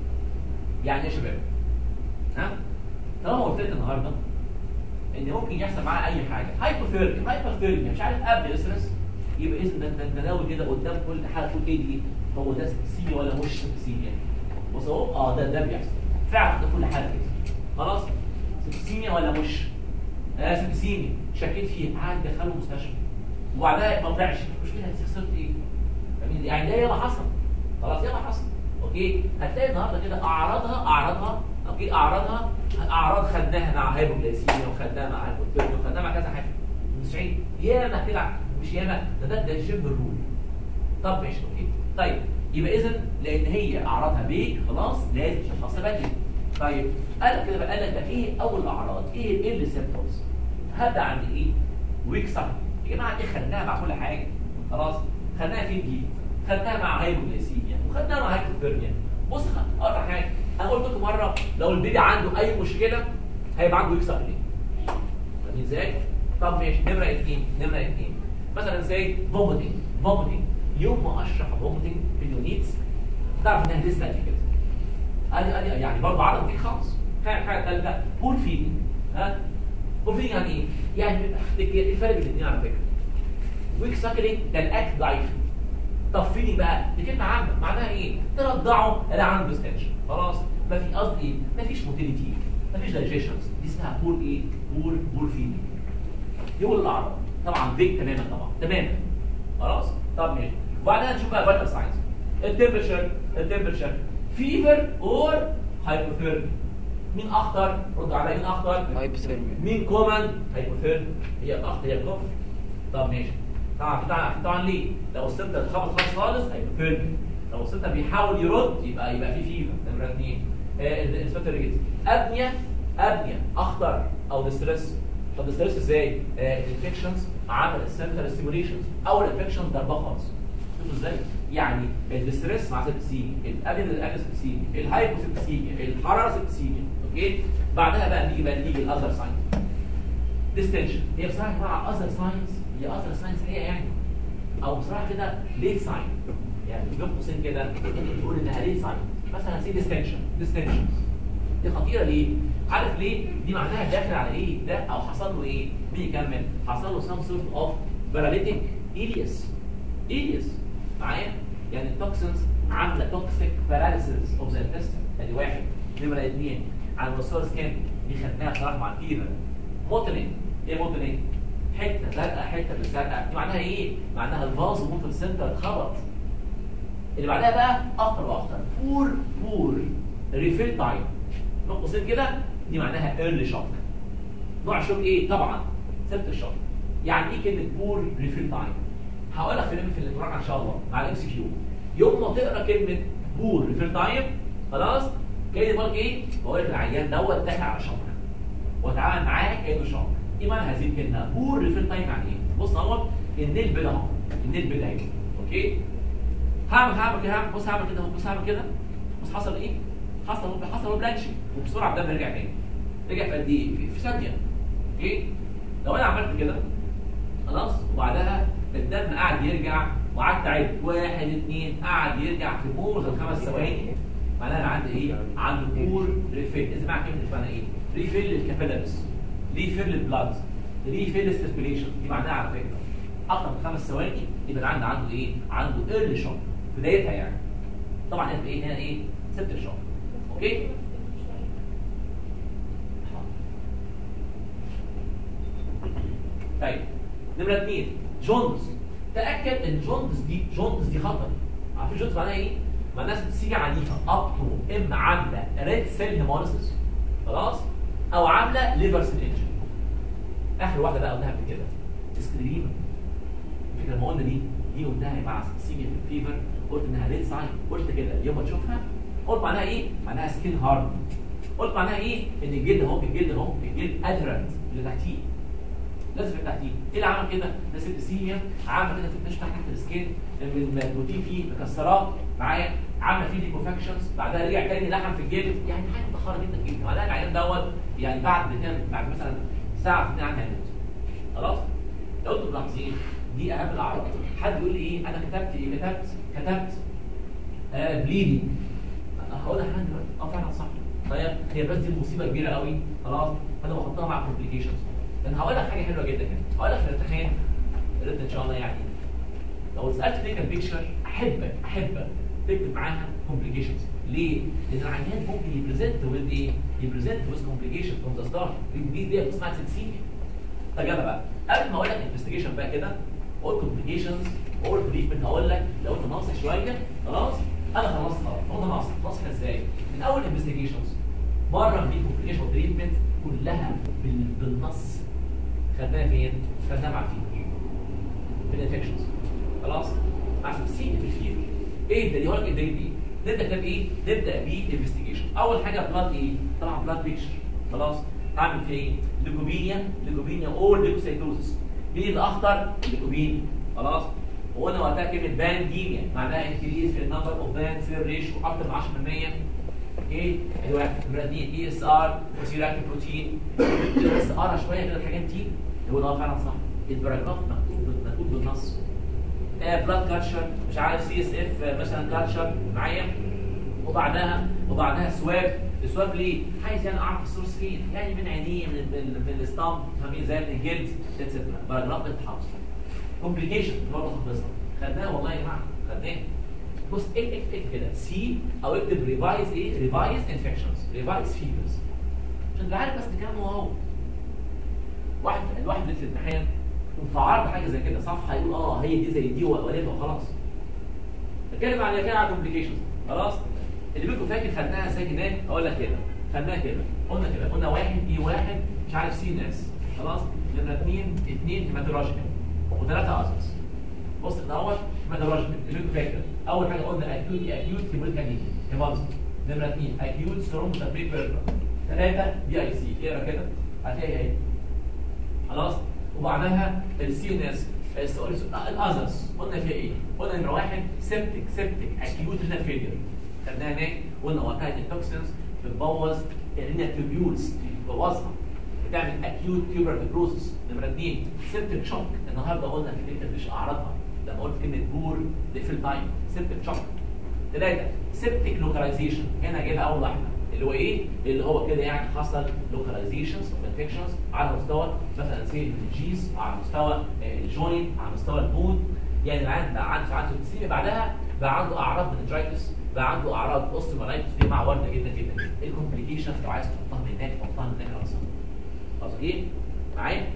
يعني ايه يا شباب؟ ها؟ طالما قلت لك النهارده ان ممكن يحصل معاه اي حاجه هايبوثيرميا هايبوثيرميا مش عارف قبل ستريس يبقى اذا ده انت تناول كده قدام كل حاله تقول ايه دي هو ده سبسيميا ولا مش سبسيميا بص اهو اه ده ده بيحصل فعلا ده كل حاله كده خلاص سبسيميا ولا مش آه سبسيميا شكيت فيه قاعد دخله المستشفى وبعدها ما طلعش المشكله انت خسرت ايه يعني ده ياما حصل خلاص ياما حصل اوكي هتلاقي النهارده كده اعراضها اعراضها اوكي اعراضها اعراض خدناها مع هايبوجلايسيميا وخدناها مع هايبوثيرميا وخدناها مع كذا حاجه مش عيب ياما كده مش ياما ده ده ده شبه الرول طب ماشي اوكي طيب يبقى اذا لان هي اعراضها بيك خلاص لازم تشخصها بدري طيب قال كده بقى قال لك بقى ايه اول الاعراض ايه ايه السيمبتومز هبدا عند ايه ويك سايت يا جماعه دي خدناها مع كل حاجه خلاص خدناها فين دي خدناها مع هايبوجلايسيميا وخدناها مع هايبوثيرميا بص اقول لك حاجه انا قلت لكم مره لو البيبي عنده اي مشكله هيبقى عنده ويك سايت فاهمين ازاي طب ماشي نمره اثنين نمره اثنين مثلا زي فوميتنج فوميتنج يوم ما اشرح فوميتنج في اليونيتس تعرف انها لسه قد كده ادي ادي يعني برضه عرض دي خالص حاجه حاجه ثالثه بول فيدنج ها بول فيدنج يعني ايه؟ يعني افتكر الفرق بين الاثنين على فكره ويك ساكلينج ده الاكل ضعيف طب فيدنج بقى دي كلمه عامه معناها ايه؟ ترضعه اللي عنده ديستنشن خلاص ما في قصدي ايه؟ ما فيش موتيليتي ما فيش دايجيشنز دي اسمها بول ايه؟ بول بول فيدنج دي اول الاعراض طبعا فيك تماما طبعا تماما خلاص طب ماشي وبعدها نشوف بقى فيتال ساينس التمبرشر التمبرشر فيفر اور هايبوثيرميا مين اخطر رد عليا مين اخطر هايبوثيرميا مين كومن هايبوثيرميا هي الاخطر هي الكفر طب ماشي طبعا طبعا طبعا ليه لو السنتر اتخبط خالص خالص هايبوثيرميا لو السنتر بيحاول يرد يبقى يبقى في فيفر نمره اثنين الانسبكتور ريجيت ابنيا ابنيا اخطر او ديستريس طب ديستريس ازاي الانفكشنز عمل السنتر ستيموليشنز او الانفكشن ضربه خالص شوفوا ازاي يعني الديستريس مع سبسيميا الابن الابن سبسيميا الهايبو سبسيميا الحراره سبسيميا اوكي بعدها بقى نيجي بقى نيجي الاذر ساينس ديستنشن هي بصراحه يا جماعه اذر ساينس هي اذر ساينس هي يعني او بصراحه كده ليت ساين يعني بين قوسين كده ممكن تقول انها ليت ساين مثلا سي ديستنشن ديستنشن دي خطيره ليه؟ عارف ليه؟ دي معناها داخل على ايه؟ ده او حصل له ايه؟ مين يكمل؟ حصل له سام سورت اوف باراليتيك الياس الياس معايا؟ يعني التوكسنز عامله توكسيك باراليسيس اوف ذا انتستين ادي واحد نمره اثنين على المستوى سكان دي خدناها بصراحه مع الفيفر موتلين ايه موتلين؟ حته زرقاء حته مش زرقاء دي معناها ايه؟ معناها الفاز موتل سنتر اتخبط اللي بعدها بقى اخطر واخطر بور بور ريفيل تايم نقطه قوسين كده دي معناها ايرلي شوك نوع الشوك ايه؟ طبعا سبت الشوك يعني ايه كلمه بور ريفيل تايم؟ هقول لك في في المراجعه ان شاء الله مع الام سي كيو يوم ما تقرا كلمه بور ريفيل تايم خلاص كده بالك ايه؟ بقول لك العيان دوت داخل على شوك واتعامل معاه كانه شوك ايه معنى هذه الكلمه؟ بور ريفيل تايم يعني ايه؟ بص اهو النيل بدا اهو النيل بدا اهي اوكي؟ هعمل هعمل كده هعمل بص هعمل كده بص هعمل كده بص حصل ايه؟ حصل حصل بلانشنج وبسرعه الدم رجع تاني رجع في قد ايه؟ في, في ثانيه اوكي؟ لو انا عملت كده خلاص وبعدها الدم قعد يرجع وقعدت اعد واحد اثنين قعد يرجع في مور ذا خمس ثواني معناها انا عندي ايه؟ عندي بور ريفيل اسمع معنى كلمه معناها ايه؟ ريفيل للكابيلاريز ريفيل للبلاد ريفيل للسيركيليشن دي معناها على فكره اكتر من خمس ثواني يبقى العيان ده عنده ايه؟ عنده ايرلي شوك بدايتها يعني طبعا هنا ايه هنا ايه؟ سبت شوك اوكي؟ طيب نمرة اثنين جوندس تأكد ان جوندس دي جوندس دي خطر عارفين جوندس معناها ايه؟ معناها سيجة عنيفة اب تو اما عاملة ريد سيل هيموليسيس خلاص؟ او عاملة ليفر سيل انجري اخر واحدة بقى قلناها قبل كده اسكليريما الفكرة لما قلنا دي دي قلناها مع سيجة فيفر قلت انها ريد ساين قلت كده يوم ما تشوفها قلت معناها ايه؟ معناها سكين هارد قلت معناها ايه؟ ان الجلد اهو الجلد اهو الجلد ادرنت اللي تحتيه لازم يبقى تحتيه ايه اللي عمل كده ده سيبسيميا عامله كده في النشفه تحت السكين البروتين فيه مكسرات معايا عامله فيه ديكوفاكشنز بعدها رجع تاني لحم في الجلد يعني حاجه متاخره جدا جدا بعدها العيان دوت يعني بعد كام بعد مثلا ساعه اتنين عنها هيموت خلاص لو انتم ملاحظين دي اهم الاعراض حد يقول لي ايه انا كتبت ايه كتبت كتبت آه بليدنج هقول لك حاجه دلوقتي اه فعلا صح طيب هي بس دي مصيبه كبيره قوي خلاص انا بحطها مع كومبليكيشنز انا هقول لك حاجه حلوه جدا هنا هقول لك في الامتحان رد ان شاء الله يعني لو سالت كلينيكال بيكتشر احبك احبك تكتب معاها كومبليكيشنز ليه؟ لان العيان ممكن يبريزنت وذ ايه؟ يبريزنت وذ كومبليكيشن فروم ذا ستارت دي دي اسمها سيتسيميا طب يلا بقى قبل ما اقول لك انفستيجيشن بقى كده اقول كومبليكيشنز اقول تريتمنت هقول لك لو انت ناقص شويه خلاص انا خلصت خلاص هو ناقص ناقص ازاي؟ من اول انفستيجيشنز مره دي كومبليكيشن تريتمنت كلها بال- بالنص خدناها فين؟ خدناها مع الفيبر في الانفكشنز خلاص؟ عشان سين في الفيبر ايه ده اللي هو الدليل ايه؟ نبدا كده بايه؟ نبدا بانفستيجيشن اول حاجه بلاد ايه؟ طبعا بلاد بيكشر خلاص؟ هعمل فيها ايه؟ ليكوبينيا ليكوبينيا اور ليكوسيتوزس مين الاخطر؟ الليكوبينيا خلاص؟ وقلنا وقتها كلمه بانديميا معناها انكريز في النمبر اوف بان في الريشيو اكتر من 10% ايه الواحد نمره اثنين اي اس ار وسيراك بروتين بس اقرا شويه كده الحاجات دي هو ده فعلا صح الباراجراف مكتوب مكتوب بالنص آه بلاد كاتشر مش عارف سي اس اف مثلا كاتشر معايا وبعدها وبعدها سواب السواب ليه؟ عايز يعني اعرف السورس فين؟ يعني من عينيه من من, من الاسطمب فاهمين ازاي من الجلد اتسترا باراجراف بتتحفظ كومبليكيشن برضه حافظها خدناها والله يا جماعه خدناها بص اكتب اكتب كده سي او اكتب ريفايز ايه ريفايز انفكشنز ريفايز فيفرز عشان تبقى عارف بس الكلام هو هو واحد الواحد في الامتحان فعرض حاجه زي كده صفحه يقول اه هي دي زي دي وقلبها وخلاص اتكلم على كده على كومبليكيشنز خلاص اللي منكم فاكر خدناها ازاي هناك اقول لك كده خدناها كده قلنا كده قلنا واحد اي واحد مش عارف سي ناس خلاص نمره اثنين اثنين هيماتولوجيكال وثلاثه ازرس بص الاول هيماتولوجيكال اللي منكم فاكر اول حاجه قلنا اكيوت اكيوت هيموليك انيميا هيماتوس نمره اثنين اكيوت ثرومبوتابريك بيربرا ثلاثه دي اي سي اقرا كده هتلاقي اهي خلاص وبعدها السي ان اس الاذرز قلنا فيها ايه؟ قلنا نمره واحد سيبتك سيبتك اكيوت رينال فيلير خدناها هناك قلنا وقتها التوكسينز بتبوظ الرينال تيوبيولز بتبوظها بتعمل اكيوت تيوبر فيبروسس نمره اثنين سيبتك شوك النهارده قلنا في الانتر مش اعراضها لما قلت كلمه بور ليفل تايم سيبتك شوك ثلاثه سيبتك لوكاليزيشن هنا جايبها اول واحده اللي هو ايه؟ اللي هو كده يعني حصل لوكاليزيشنز اوف انفكشنز على مستوى مثلا سي الجيز على مستوى الجوينت على مستوى البون يعني العيان بقى عنده عنده تسيب بعدها بقى عنده اعراض منجايتس بقى عنده اعراض اوستيومالايتس دي مع وارده جدا جدا جدا الكومبليكيشنز لو عايز تحطها من هناك حطها من هناك اصلا خلاص ايه؟ معايا؟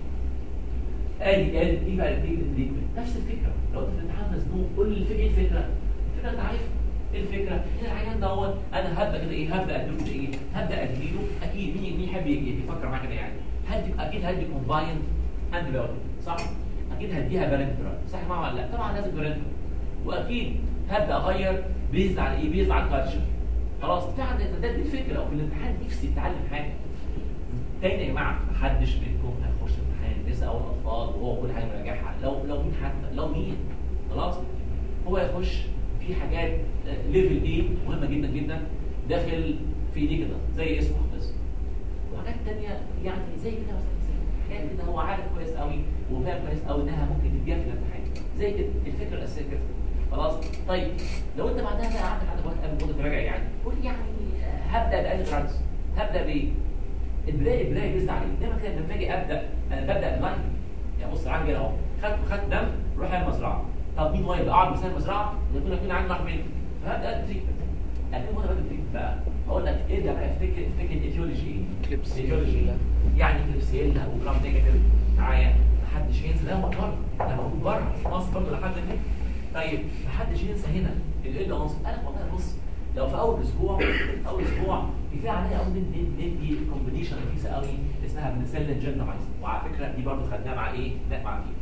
ادي ادي دي بقى دي التريتمنت نفس الفكره لو انت في الامتحان مزنوق قول لي الفكره ايه الفكره؟ الفكره انت عارفها ايه الفكره؟ ان العيان دوت انا هبدا كده ايه؟ هبدا اديله كده ايه؟ هبدا اديله اكيد مين مين يحب يجي يفكر معايا كده يعني؟ هدي اكيد هدي كومبايند انتي بايوتيك صح؟ اكيد هديها بارنترال صح يا جماعه ولا لا؟ طبعا لازم بارنترال واكيد هبدا اغير بيزد على ايه؟ بيزد على الكالتشر خلاص فعلا ده دي الفكره وفي الامتحان نفسي اتعلم حاجه تاني يا جماعه محدش منكم هيخش امتحان لسه اول اطفال وهو كل حاجه مراجعها لو لو مين حتى لو مين خلاص هو يخش في حاجات ليفل ايه مهمه جدا جدا داخل في دي كده زي اسمه حافظ وحاجات تانية يعني زي كده مثلا زي حاجات كده هو عارف كويس قوي وفاهم كويس قوي انها ممكن تديها في الامتحان زي كده الفكره الاساسيه كده خلاص طيب لو انت بعدها بقى عندك عندك وقت قبل ما تراجع يعني قول يعني آه، هبدا بأقل ترانس هبدا بايه؟ البدايه البدايه بيزد عليه دايما كده لما اجي ابدا انا ببدا بلاين يعني بص عندي كده اهو خدت خدت دم روح على المزرعه طب مين وايد اقعد مثال المزرعه يكون يكون عندي راح مني فهبدا التريتمنت لكن وانا بدأ التريتمنت بقى اقول لك ايه ده بقى افتكر افتكر الايتيولوجي ايه؟ كليبسيلا. الايتيولوجي يعني كليبسيلا وجرام نيجاتيف معايا محدش ينسى ده هو بره ده موجود بره في مصر برضه لحد دلوقتي طيب محدش ينسى هنا ال عنصر انا والله بص لو في اول اسبوع اول اسبوع كفايه عليا قوي ندي ندي كومبينيشن رخيصه قوي اسمها بنسلين جنتامايسين وعلى فكره دي برضه خدناها مع ايه؟ لا مع دي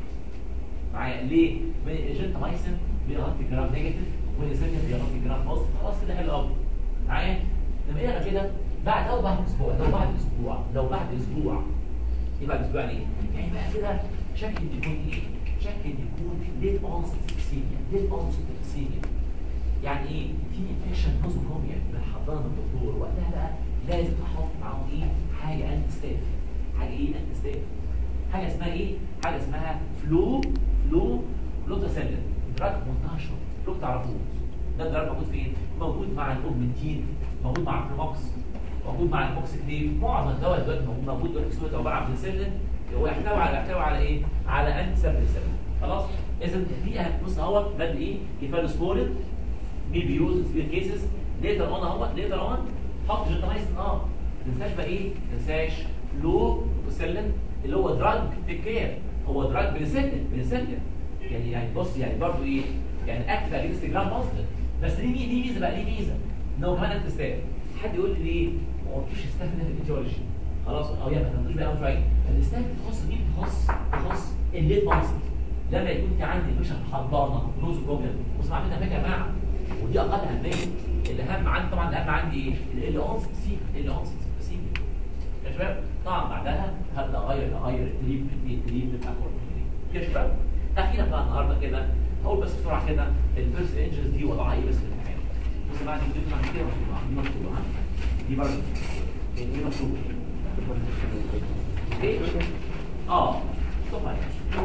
معايا ليه؟ جنتامايسين بيغطي جرام نيجاتيف والسيلين بيغطي جرام بوزيتيف خلاص كده حلو قوي معايا؟ لما ايه كده بعد او بعد اسبوع لو بعد اسبوع لو بعد اسبوع يبقى بعد اسبوع يعني ايه؟ يعني بقى كده شكل يكون ايه؟ شكل يكون ليت اونست اكسيميا ليت اونست اكسيميا يعني ايه في انفكشن نوزوكوميا من حضانه الدكتور وقتها بقى لازم احط معاهم ايه حاجه انت ستاف حاجه ايه انت ستاف حاجه اسمها ايه حاجه اسمها فلو فلو لوتاسيلين دراج منتشر لو تعرفوه ده الدراج موجود فين موجود مع الاوجمنتين موجود مع الفلوموكس موجود مع الموكسيكليف معظم الدواء دلوقتي موجود موجود دلوقتي اسمه عباره عن بنسلين هو يحتوي على يحتوي على ايه على انتي سبريسين خلاص اذا دي بص اهوت بدل ايه كيفالوسبورين may be used in severe cases later on اهوت later on حط جنتامايسين اه ما تنساش بقى ايه ما تنساش فلو وسلم اللي هو دراج تيك كير هو دراج بنسلين بنسلين يعني يعني بص يعني برضه ايه يعني اكتف اجينست جرام بوزيتيف بس ليه مي- ليه ميزه بقى ليه ميزه انه كمان انت ستاف حد يقول لي ليه ما قلتوش ستاف ده في الايتيولوجي خلاص او يا ما تاخدوش بقى اول شويه الستاف بتخص مين بتخص بتخص الليت ماسك لما يكون في عندي مش حضانه روز بروبلم واسمع منها فكره يا جماعه ودي اقل اهميه الاهم عندي طبعا الاهم عندي ايه ال اونست سيك ال اونست سيك يا شباب طبعا بعدها هبدا اغير اغير التريب التريب بتاع كل يا شباب اخيرا بقى النهارده كده هقول بس بسرعه كده الفيرست انجلز دي وضعها ايه بس في الامتحان بص بقى دي دي كده مكتوبه دي مكتوبه ها دي برضه دي مكتوبه ايه اه طبعا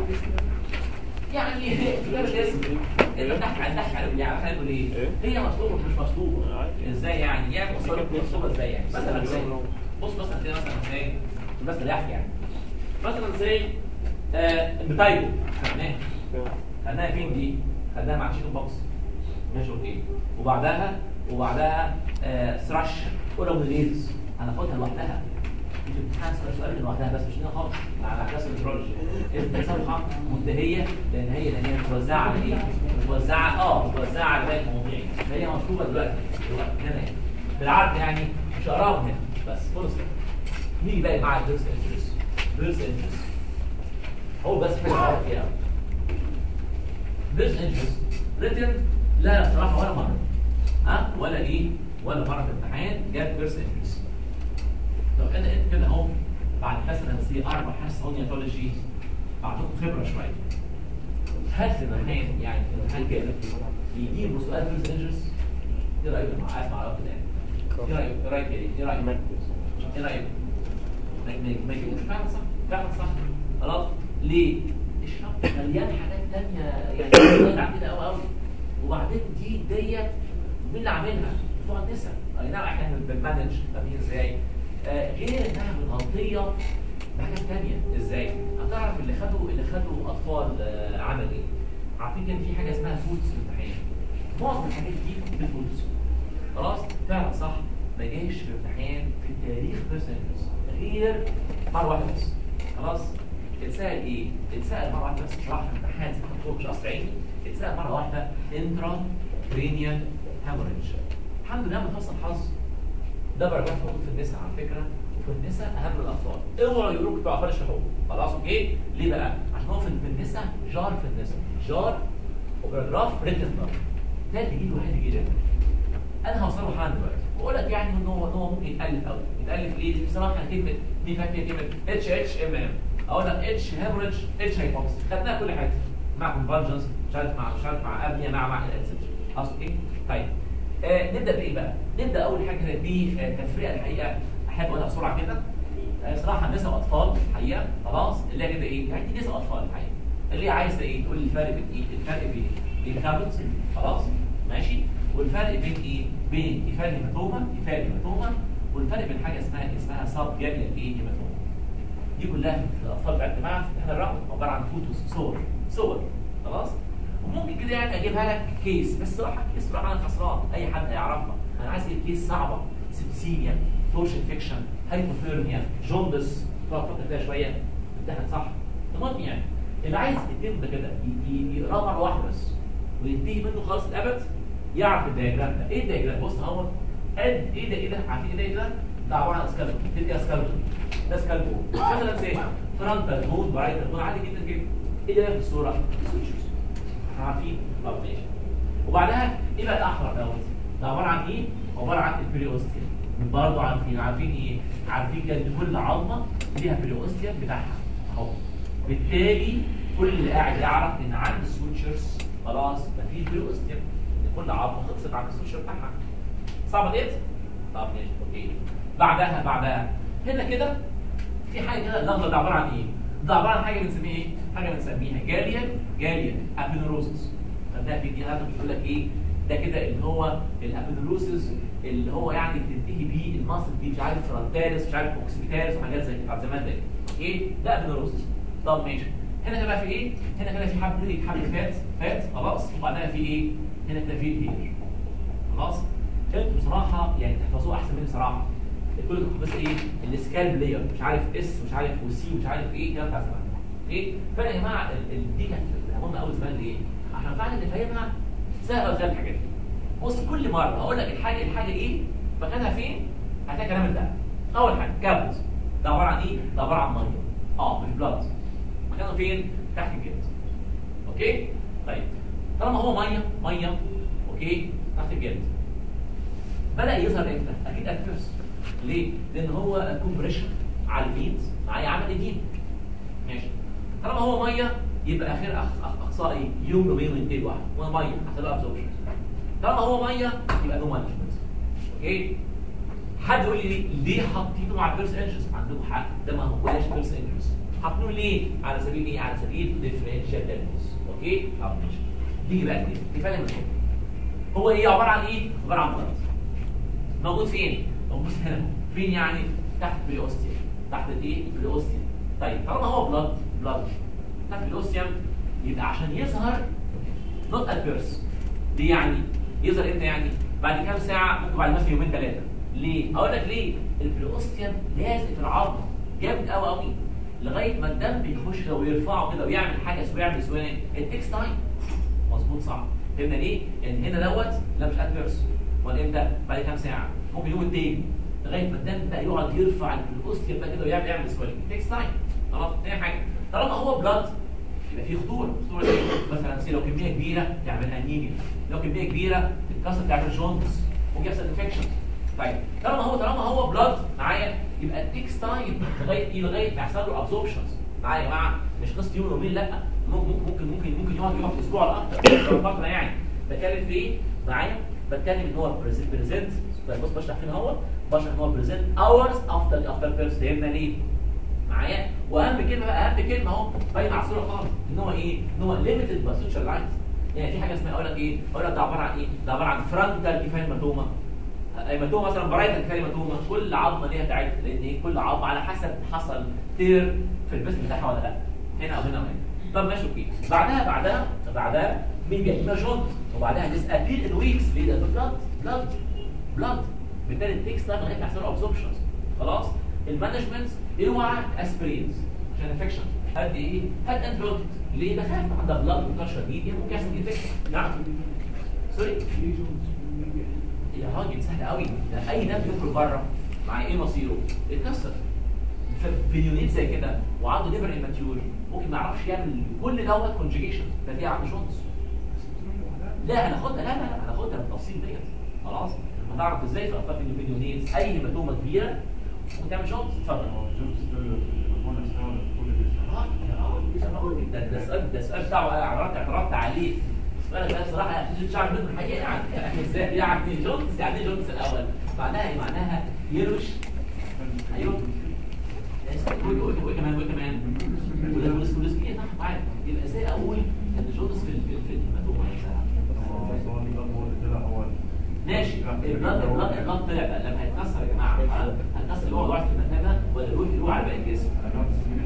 يعني كتاب الاسم اللي بنحكي عن نحكي عن يعني هنقول ايه هي مطلوبه مش مطلوبه ازاي يعني يعني مصاريف مطلوبه ازاي يعني مثلا ازاي بص مثلا كده مثلا ازاي بس اللي احكي يعني مثلا زي آه بتايبو خدناها خدناها فين دي خدناها مع تشيكن بوكس ماشي اوكي وبعدها وبعدها آه سراش اولوميليز هناخدها لوحدها مش امتحان سؤال سؤال لوحدها بس مش هنا خالص مع كلاس الانترولوجي الصفحه منتهيه لان هي لان هي متوزعه على ايه؟ متوزعه اه متوزعه على باقي المواضيع فهي مطلوبه دلوقتي دلوقتي هنا يعني. بالعرض يعني مش هقراهم هنا بس فرصه نيجي بقى مع البيرس انترست بيرس انترست هو بس حاجه عارف فيها بيرس انترست ريتن لا صراحه ولا مره ها ولا ايه ولا مره في الامتحان جاب بيرس انترست طب انا انت كده اهو بعد مثلا سي اربع حصص هونياتولوجي بعطيكم خبره شويه هل في الامتحان يعني في الامتحان كده يجيبوا سؤال بيرس انترست ايه رايك مع اسمع رأيك ده ايه رايك ايه رايك ايه ايه رايك ايه رايك ما ما ما يجيبوش فعلا صح فعلا صح خلاص ليه الشرط مليان حاجات تانية يعني بعيد عن كده قوي قوي وبعدين دي ديت مين اللي عاملها؟ بتوع النساء اي نعم احنا بنمانج فاهمين ازاي؟ آه غير انها متغطيه بحاجات تانية ازاي؟ هتعرف اللي خدوا اللي خدوا اطفال آه عمل ايه؟ عارفين كان في حاجه اسمها فودز في الامتحان معظم الحاجات دي بالفودز خلاص فعلا صح ما جاش في امتحان في التاريخ بيرسنتس غير مره واحده بس خلاص اتسال ايه؟ اتسال مره واحده بس بصراحه في امتحان زي ما مش اسرعيني اتسال مره واحده انترا كرينيال هاموريدج الحمد لله من حسن الحظ ده درجات موجود في النساء على فكره وفي النساء اهم من الاطفال اوعوا يقولوا بتوع اطفال الشحوم خلاص اوكي ليه بقى؟ عشان هو في النساء جار في النساء جار وباراجراف ريتن ده اللي يجي واحد يجي انا هوصله حالا دلوقتي واقول لك يعني ان هو ان هو ممكن يتالف قوي يتالف ليه؟ بصراحه كلمه دي فاكر كلمه اتش اتش ام ام اقول لك اتش هاموريدج اتش هايبوكسي خدناها كل حاجه مع كونفرجنس مش عارف مع مش عارف مع ابنيه مع مع الانسجن اصل ايه؟ طيب آه نبدا بايه بقى؟ نبدا اول حاجه بتفرقه الحقيقه احب اقولها بسرعه كده آه صراحه نساء اطفال الحقيقه خلاص اللي هي كده ايه؟ يعني دي نساء اطفال الحقيقه اللي هي عايزه ايه؟ تقول لي الفرق بين ايه؟ الفرق بين الكابلز خلاص ماشي والفرق بين ايه؟ بين كفايه هيماتوما كفايه هيماتوما والفرق بين حاجه اسمها اسمها سب جانيال ايه هيماتوما دي كلها في الاطفال بتاعت الجماعه في امتحان الرقم عباره عن فوتوس صور صور خلاص وممكن كده يعني اجيبها لك كيس بس صراحه كيس صراحه انا خسران اي حد هيعرفها انا عايز اجيب كيس صعبه سبسيميا تورش انفكشن هايبوثيرميا جوندس تقعد تفكر فيها شويه امتحن صح المهم يعني اللي عايز يتم ده كده ي- ي- يقراه مره واحده بس وينتهي منه خالص الابد يعرف الدياجرام ده ايه الدياجرام بص اهو قد ايه ده ايه ده عارفين ايه ده ده عباره عن سكالب تدي سكالب ده سكالب مثلا زي فرونتال مود برايتال مود عادي جدا جدا ايه ده في الصوره سويتشز احنا عارفين طب ماشي وبعدها ايه بقى الاحمر دوت ده عباره عن ايه عباره عن البريوستيا برضه عارفين عارفين ايه عارفين كده ان كل عظمه ليها بريوستيا بتاعها اهو بالتالي كل اللي قاعد يعرف ان عند السويتشرز خلاص مفيش بريوستيا ان كل عظمه خلصت عند السويتشر بتاعها صعبه ديت طب ماشي اوكي بعدها بعدها هنا كده في حاجه كده اللفظ ده عباره عن ايه ده عباره عن حاجه بنسميها ايه حاجه بنسميها جاليا جاليا ابينوروسس خدناها في دي هذا بيقول لك ايه ده كده اللي هو الابينوروسس اللي هو يعني بتنتهي بيه المصل دي مش عارف فرونتاليس مش عارف اوكسيبيتاليس وحاجات زي بتاعت زمان ده اوكي ده ابينوروسس طب ماشي هنا كده بقى في ايه هنا كده في حبل حبل فات فات خلاص وبعدها في ايه هنا كده في هير خلاص انتوا بصراحه يعني تحفظوه احسن مني بصراحه كل بس ايه السكالب لاير مش عارف اس مش عارف وسي مش عارف ايه كده بتاع زمان ايه فانا يا جماعه ال- ال- دي كانت مهمه قوي زمان ليه عشان فعلا نفهمها سهله زي الحاجات دي بص كل مره هقول لك الحاجه الحاجه ايه مكانها فين هتلاقي كلام ده اول حاجه كابوس ده عباره عن ايه ده عباره عن ميه اه مش بلاد مكانه فين تحت الجلد اوكي طيب طالما هو ميه ميه اوكي تحت الجلد بدا يظهر امتى اكيد at first ليه لان هو كومبريشن على الفيد معايا عمل ايدين ماشي طالما هو ميه يبقى اخر أخ- أخ- اقصى ايه يوم يومين وينتهي واحد وانا ميه هتبقى ابزوربشن طالما هو ميه يبقى نو مانجمنت اوكي حد يقول لي ليه ليه حاطينه مع البيرس انجلز عندكم حق ده ما هوش بيرس انجلز حاطينه ليه على سبيل ايه على سبيل ديفرنشال دايجنوز اوكي طب ماشي نيجي بقى كده نفهم الحكم هو ايه عباره عن ايه عباره عن بلد موجود فين موجود هنا فين يعني تحت البريوستيوم تحت الايه البريوستيوم طيب طالما هو بلاد بلاد تحت البريوستيوم يبقى عشان يظهر نوت ادفيرس دي يعني يظهر امتى يعني بعد كام ساعه ممكن بعد مثلا يومين ثلاثه ليه اقول لك ليه البريوستيوم لازق في العظم جامد قوي قوي لغايه ما الدم بيخش كده ويرفعه كده ويعمل حاجه اسمها يعمل اسمها ايه التكس تايم مظبوط صح فهمنا ليه ان هنا دوت لا مش ادفيرس ولا امتى بعد كام ساعه ممكن يوم التاني لغايه ما الدم بقى يقعد يرفع الاوستيوم بقى كده ويعمل يعمل سويلنج تكس تايم خلاص تاني حاجه طالما هو بلاد يبقى في خطوره خطوره ايه مثلا سي لو كميه كبيره تعمل انيميا لو كميه كبيره تتكسر تعمل جوندس ممكن يحصل انفكشن طيب طالما هو طالما هو بلاد معايا يبقى التكس تايم لغايه ايه لغايه ما يحصل له ابزوربشنز معايا يا جماعه مش قصه يوم يومين لا ممكن ممكن ممكن ممكن يقعد يقعد اسبوع ولا اكتر فتره يعني بتكلم في ايه معايا بتكلم ان هو بريزنت بص بشرح فين هو بشرح ان هو بريزنت اورز افتر افتر بيرس فهمنا ليه معايا واهم كلمه بقى اهم كلمه اهو باينه على الصوره خالص ان هو ايه ان هو ليميتد باسوشال لاينز يعني في حاجه اسمها اقول لك ايه اقول لك ده عباره عن ايه ده عباره عن فرونتال كيفايماتوما هيماتوما مثلا برايتال كيفايماتوما كل عظمه ليها بتاعتها لان ايه كل عظمه على حسب حصل تير في البس بتاعها ولا لا هنا او هنا او هنا طب ماشي اوكي بعدها بعدها بعدها مين بيجي جونز وبعدها ديسابير ان ويكس ليه ده بلاد بلاد بلاد بالتالي التكس ده لغايه ما يحصل ابزوربشنز خلاص المانجمنت اوعى اسبرينز عشان انفكشن هات ايه هات انتيبيوتكس ليه ده خاف عندها بلاد وكشر دي ممكن يحصل انفكشن نعم سوري يا راجل سهل قوي ده اي دم يخرج بره مع ايه مصيره يتكسر فينيونيت زي كده وعنده ليفر اماتيور ممكن ما يعرفش يعمل كل دوت كونجيجيشن فدي عنده شونس لا هناخدها لا لا لا هناخدها بالتفصيل ديت خلاص هتعرف ازاي في اطفال الفينيونيت اي هيماتوما كبيره ممكن تعمل شونس اتفضل آه، آه، ده ده سؤال ده سؤال بتاعه اعترضت اعترضت عليه السؤال ده بصراحه شعر منه الحقيقه يعني يعني ازاي يعني جونز يعني ايه جونز الاول معناها ايه معناها يروش ايوه وكمان وكمان والسكولوس كده صح معايا يبقى ازاي اقول ان جونز في في في الماتوما نفسها ماشي البلاد البلاد البلاد طلع بقى لما هيتكسر يا جماعه هيتكسر اللي هو ضعف في المثانه ولا الروح اللي هو على باقي الجسم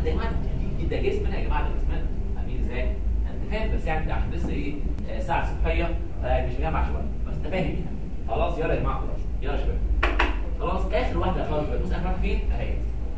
ده يا جماعه دي ده جسمنا يا جماعه ده جسمنا فاهمين ازاي؟ انت فاهم بس يعني عشان لسه ايه آه، ساعه صبحيه فمش مجمع شويه بس انت فاهم يعني خلاص يلا يا جماعه خلاص يلا يا شباب خلاص اخر واحده خلاص بص اخر واحده فين؟ اهي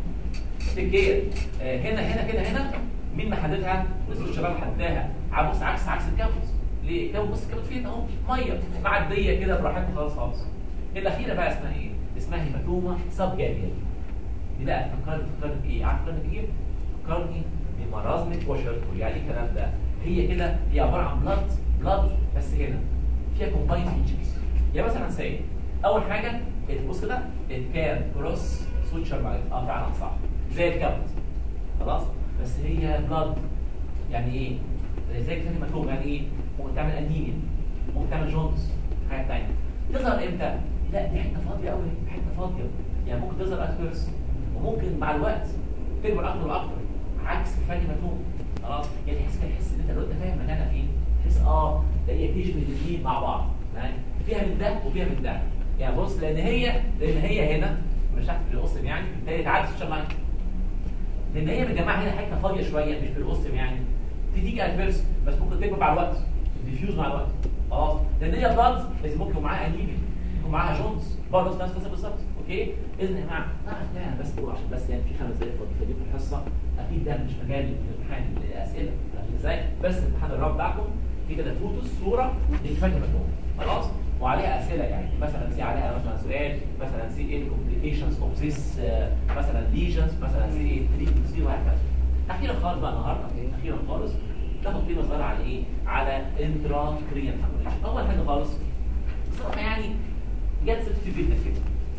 تكير آه، هنا هنا كده هنا مين محددها؟ بص الشباب حددها عكس عكس عكس الكابوس ليه؟ الكابوس بص الكابوس فين اهو ميه معديه كده براحتها خلاص خالص الاخيره بقى اسمها ايه؟ اسمها هيماتوما سب جاليال دي بقى فكرت فكرت بايه؟ عارف فكرت بايه؟ فكرتني بمرازمة واشرتول يعني ايه الكلام ده؟ هي كده هي عباره عن بلاد بلاد بس هنا فيها كومباين فيتشرز يعني مثلا سي اول حاجه بص كده كان كروس سويتشر معايا اه فعلا صح زي الكابت خلاص بس هي بلاد يعني ايه؟ زي كده هيماتوما يعني ايه؟ ممكن تعمل انيميا ممكن تعمل جونز حاجه ثانيه تظهر امتى؟ لا دي حته فاضيه قوي حته فاضيه يعني ممكن تظهر اتفيرس وممكن مع الوقت تكبر اكتر واكتر عكس الفرق مفهوم خلاص يعني تحس كده تحس ان انت لو انت فاهم مكانها فين تحس اه ده هي تشبه الاثنين مع بعض يعني فيها من ده وفيها من ده يعني بص لان هي لان هي هنا مش عارف بالقسم يعني بالتالي تعالى تشتغل معايا لان هي مجمعه هنا حته فاضيه شويه مش بالقسم يعني تيجي ادفيرس بس ممكن تكبر مع الوقت ديفيوز مع الوقت خلاص لان هي بلاد لازم ممكن يكون معاها انيميا يكون معاها جونز برضه نفس القصه بالظبط اوكي اذن يا جماعه لا لا بس بقول عشان بس يعني في خمس دقايق فاضي في الحصه اكيد ده مش مجال الامتحان الاسئله فاهم ازاي بس امتحان الراب بتاعكم في كده فوتوس صوره للفن مجنون خلاص وعليها اسئله يعني مثلا سي عليها مثلا سؤال مثلا سي ايه الكومبليكيشنز اوف ذيس مثلا ليجنز مثلا سي ايه تريتمنت سي وهكذا اخيرا خالص بقى النهارده اخيرا خالص تاخد فيه نظره على ايه؟ على انترا كريان اول حاجه خالص بصراحه يعني جت ست جدا كده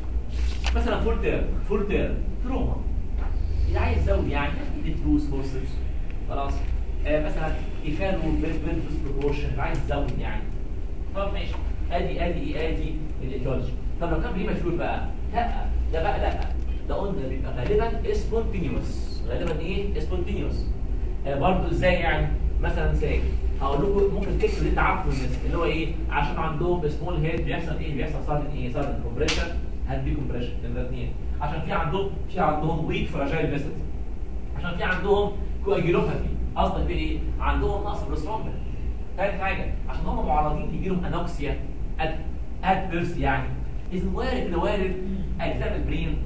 مثلا فول تيرم فول تيرم تروما اللي عايز يزود يعني التروس فورسز خلاص آه مثلا ايفالو بيرفنتس بروبورشن اللي عايز يزود يعني طب ماشي ادي ادي ايه ادي الايتيولوجي طب لو كان بريماتشور بقى لا ده بقى لا ده قلنا بيبقى غالبا سبونتينيوس غالبا ايه سبونتينيوس آه برضه ازاي يعني مثلا زي هقول لكم ممكن تكتب اللي انت عارفه الناس اللي هو ايه عشان عندهم سمول هيد بيحصل ايه بيحصل صار ايه صار كومبريشن هاد بي كومبريشن نمره اثنين عشان في عندهم في عندهم ويك فراجايل فيسلز عشان في عندهم كواجيلوباثي قصدك بايه عندهم نقص بروسترومبل ثالث حاجه عشان هم معرضين يجي لهم انوكسيا اد ادفيرس يعني اذا وارد كده وارد اجزاء البرين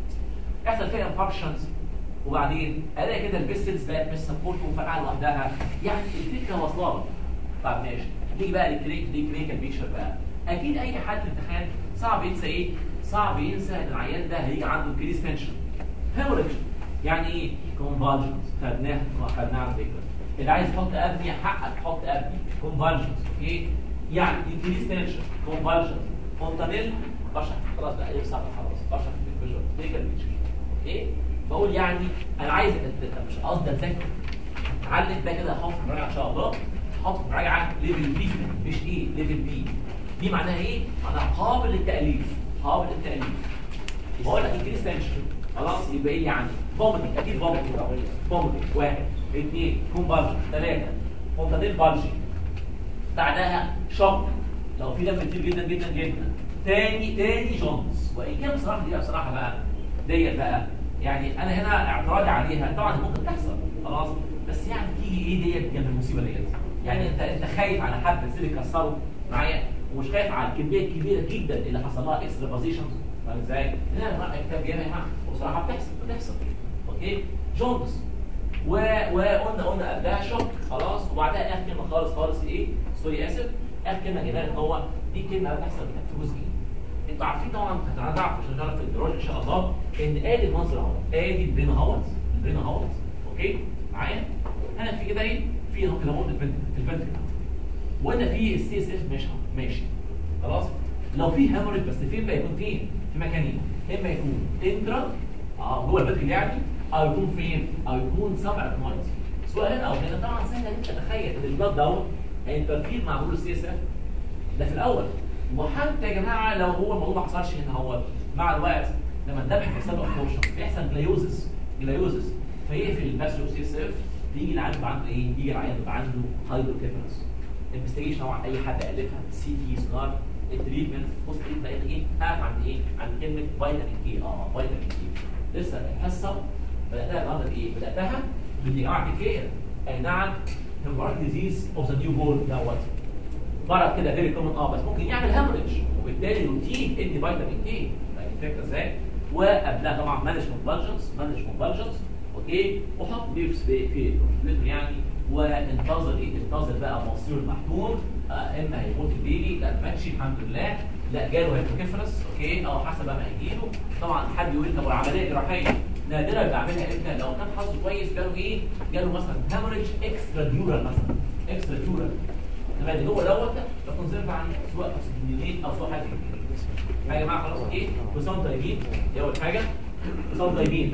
يحصل فيها انفكشنز وبعدين الاقي كده البيسلز بقت مش سبورت وفرقعه لوحدها يعني الفكره واصله لك طب ماشي نيجي بقى للكليك للكلينيكال بيكشر بقى اكيد اي حد في الامتحان صعب ينسى ايه؟ صعب ينسى ان العيان ده هيجي عنده كريس تنشن هيموريدج يعني ايه؟ كونفالجنز خدناها خدناها على فكره اللي عايز يحط ابنيه حقك حط ابنيه كونفالجنز اوكي؟ يعني انكريس تنشن كونفالجنز فونتانيل بشر خلاص بقى ايه صعب خلاص بشر في الفيجوال كلينيكال بيكشر اوكي؟ بقول يعني انا عايز مش قصدي اذاكر اتعلم ده كده احط مراجعه ان شاء الله احط مراجعه ليفل بي مش ايه ليفل بي دي معناها ايه؟ معناها قابل للتاليف قابل للتاليف بقول لك انكريس تنشن خلاص يبقى ايه يعني؟ فوميتنج اكيد فوميتنج فوميتنج واحد اثنين كومبالجن ثلاثه فونتانيل بالجي بعدها شوك لو في دم كتير جدا جدا جدا تاني تاني جونز وان كان بصراحه دي بصراحه بقى ديت بقى يعني انا هنا اعتراضي عليها طبعا ممكن تحصل خلاص بس يعني تيجي ايه ديت جنب المصيبه ديت يعني انت انت خايف على حبه سيل يكسروا معايا ومش خايف على الكميه الكبيره جدا اللي حصل لها اكسترا بوزيشنز فاهم ازاي؟ هنا بقى كتاب ياما يا جماعه وبصراحه بتحصل بتحصل اوكي جونز و... وقلنا قلنا قبلها شوك خلاص وبعدها اخر كلمه خالص خالص ايه؟ سوري اسف اخر كلمه جايبها لك هو دي كلمه بتحصل في جزء ايه؟ انتوا عارفين طبعا هتعرف عشان نعرف في الدروج ان شاء الله ان ادي المنظر اهو ادي البرين اهوت البرين اهوت اوكي معايا انا في كده ايه في اهو كده اهو الفنتركل وهنا في السي اس اف ماشي ماشي خلاص لو في هاموريج بس فين بقى يكون فين في مكانين اما يكون انترا اه جوه الفنتركل يعني او يكون فين او يكون سبع اركنويد سواء هنا او هنا طبعا سهل ان انت تتخيل ان البلاد دوت هينترفير مع مرور السي اس اف ده في الاول وحتى يا جماعه لو هو الموضوع ما حصلش هنا هو مع الوقت لما الذبح بيحصل له ابورشن بيحصل جلايوزس جلايوزس فيقفل الباسلو سي اس اف بيجي العيان يبقى عنده ايه؟ يجي العيان يبقى عنده هايدروكيفالس انفستيجيشن طبعا اي حد الفها سي تي سونار التريتمنت بص ايه بقى ايه؟ هقف عند ايه؟ عند كلمه فيتامين كي اه فيتامين كي لسه الحصه بداتها النهارده بايه؟ بداتها باللي يا جماعه كير اي نعم هيموريك ديزيز اوف ذا نيو بورن دوت مرض كده فيري كومن اه بس ممكن يعمل هامرج وبالتالي روتين ادي فيتامين كي فاهم الفكره ازاي؟ وقبلها طبعا مانج كونفالجنس مانج كونفالجنس اوكي وحط بيبس في في الكمبيوتر يعني وانتظر ايه انتظر بقى مصير المحتوم آه اما هيموت البيبي لا ما ماتش الحمد لله لا جاله هيبوكيفالس اوكي او حسب بقى ما هيجيله طبعا حد يقول لي طب والعمليه الجراحيه نادرا بعملها امتى لو كان حظه كويس جاله ايه؟ جاله مثلا هامرج اكسترا ديورال مثلا اكسترا ديورال لما اللي جوه دوت ده كونسيرف عن سواء اوكسجينيت او سواء حاجه كده. يا جماعه خلاص ايه؟ كوسان طيبين دي اول حاجه كوسان طيبين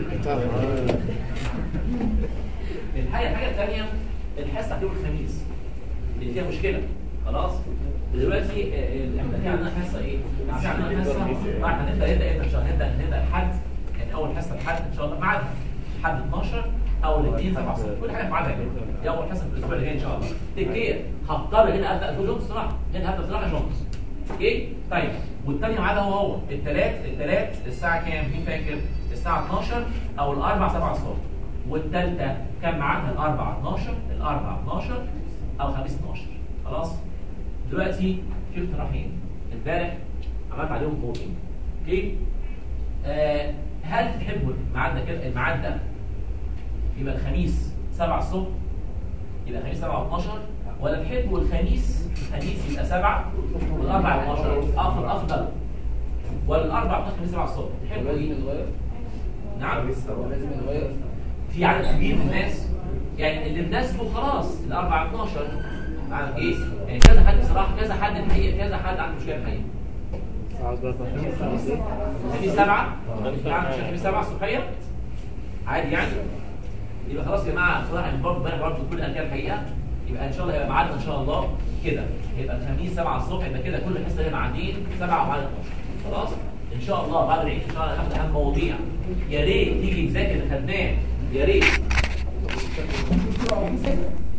الحاجه الحاجه الثانيه الحصه هتبقى الخميس اللي فيها مشكله خلاص دلوقتي آه، آه، احنا في عندنا حصه ايه؟ في عندنا حصه آه، احنا هنبدا نبدا امتى ان شاء الله نبدا نبدا الحد يعني اول حصه الحد ان شاء الله ميعادها حد 12 او الاثنين 7 الصبح كل حاجه في ميعادها يا جماعة. دي اول حصه في الاسبوع اللي جاي ان شاء الله تكيه هضطر هنا ابدا جونز صراحه هنا هبدا صراحه جونز اوكي طيب والثاني ميعادها هو هو الثلاث الثلاث الساعه كام مين فاكر الساعه 12 او الاربع 7 الصبح والثالثه كان ميعادها الاربع 12 الاربع 12 او خميس 12 خلاص دلوقتي في اقتراحين امبارح عملت عليهم فوتنج اوكي آه هل تحبوا الميعاد ده كده الميعاد ده يبقى الخميس 7 الصبح يبقى الخميس 7 و12 ولا تحبوا الخميس الخميس يبقى 7 والاربع 12 افضل افضل ولا الاربع 12 الخميس 7 الصبح تحبوا ايه؟ نعم لازم يتغير في عدد كبير من الناس يعني اللي مناسبه خلاص الاربع 12 عارف ايه؟ يعني كذا حد بصراحه كذا حد الحقيقه كذا حد عنده مشكله الحقيقه خميس سبعة يعني مش خميس سبعة الصبحية عادي يعني يبقى خلاص يا جماعة بصراحة يعني برضه بقى برضه كل الأركان الحقيقة يبقى إن شاء الله هيبقى ميعادنا إن شاء الله كده يبقى الخميس 7 الصبح يبقى كده كل حصة هي معادين 7 وبعد 12 خلاص إن شاء الله بعد العيد إن شاء الله هناخد أهم مواضيع يا ريت تيجي تذاكر اللي خدناه يا ريت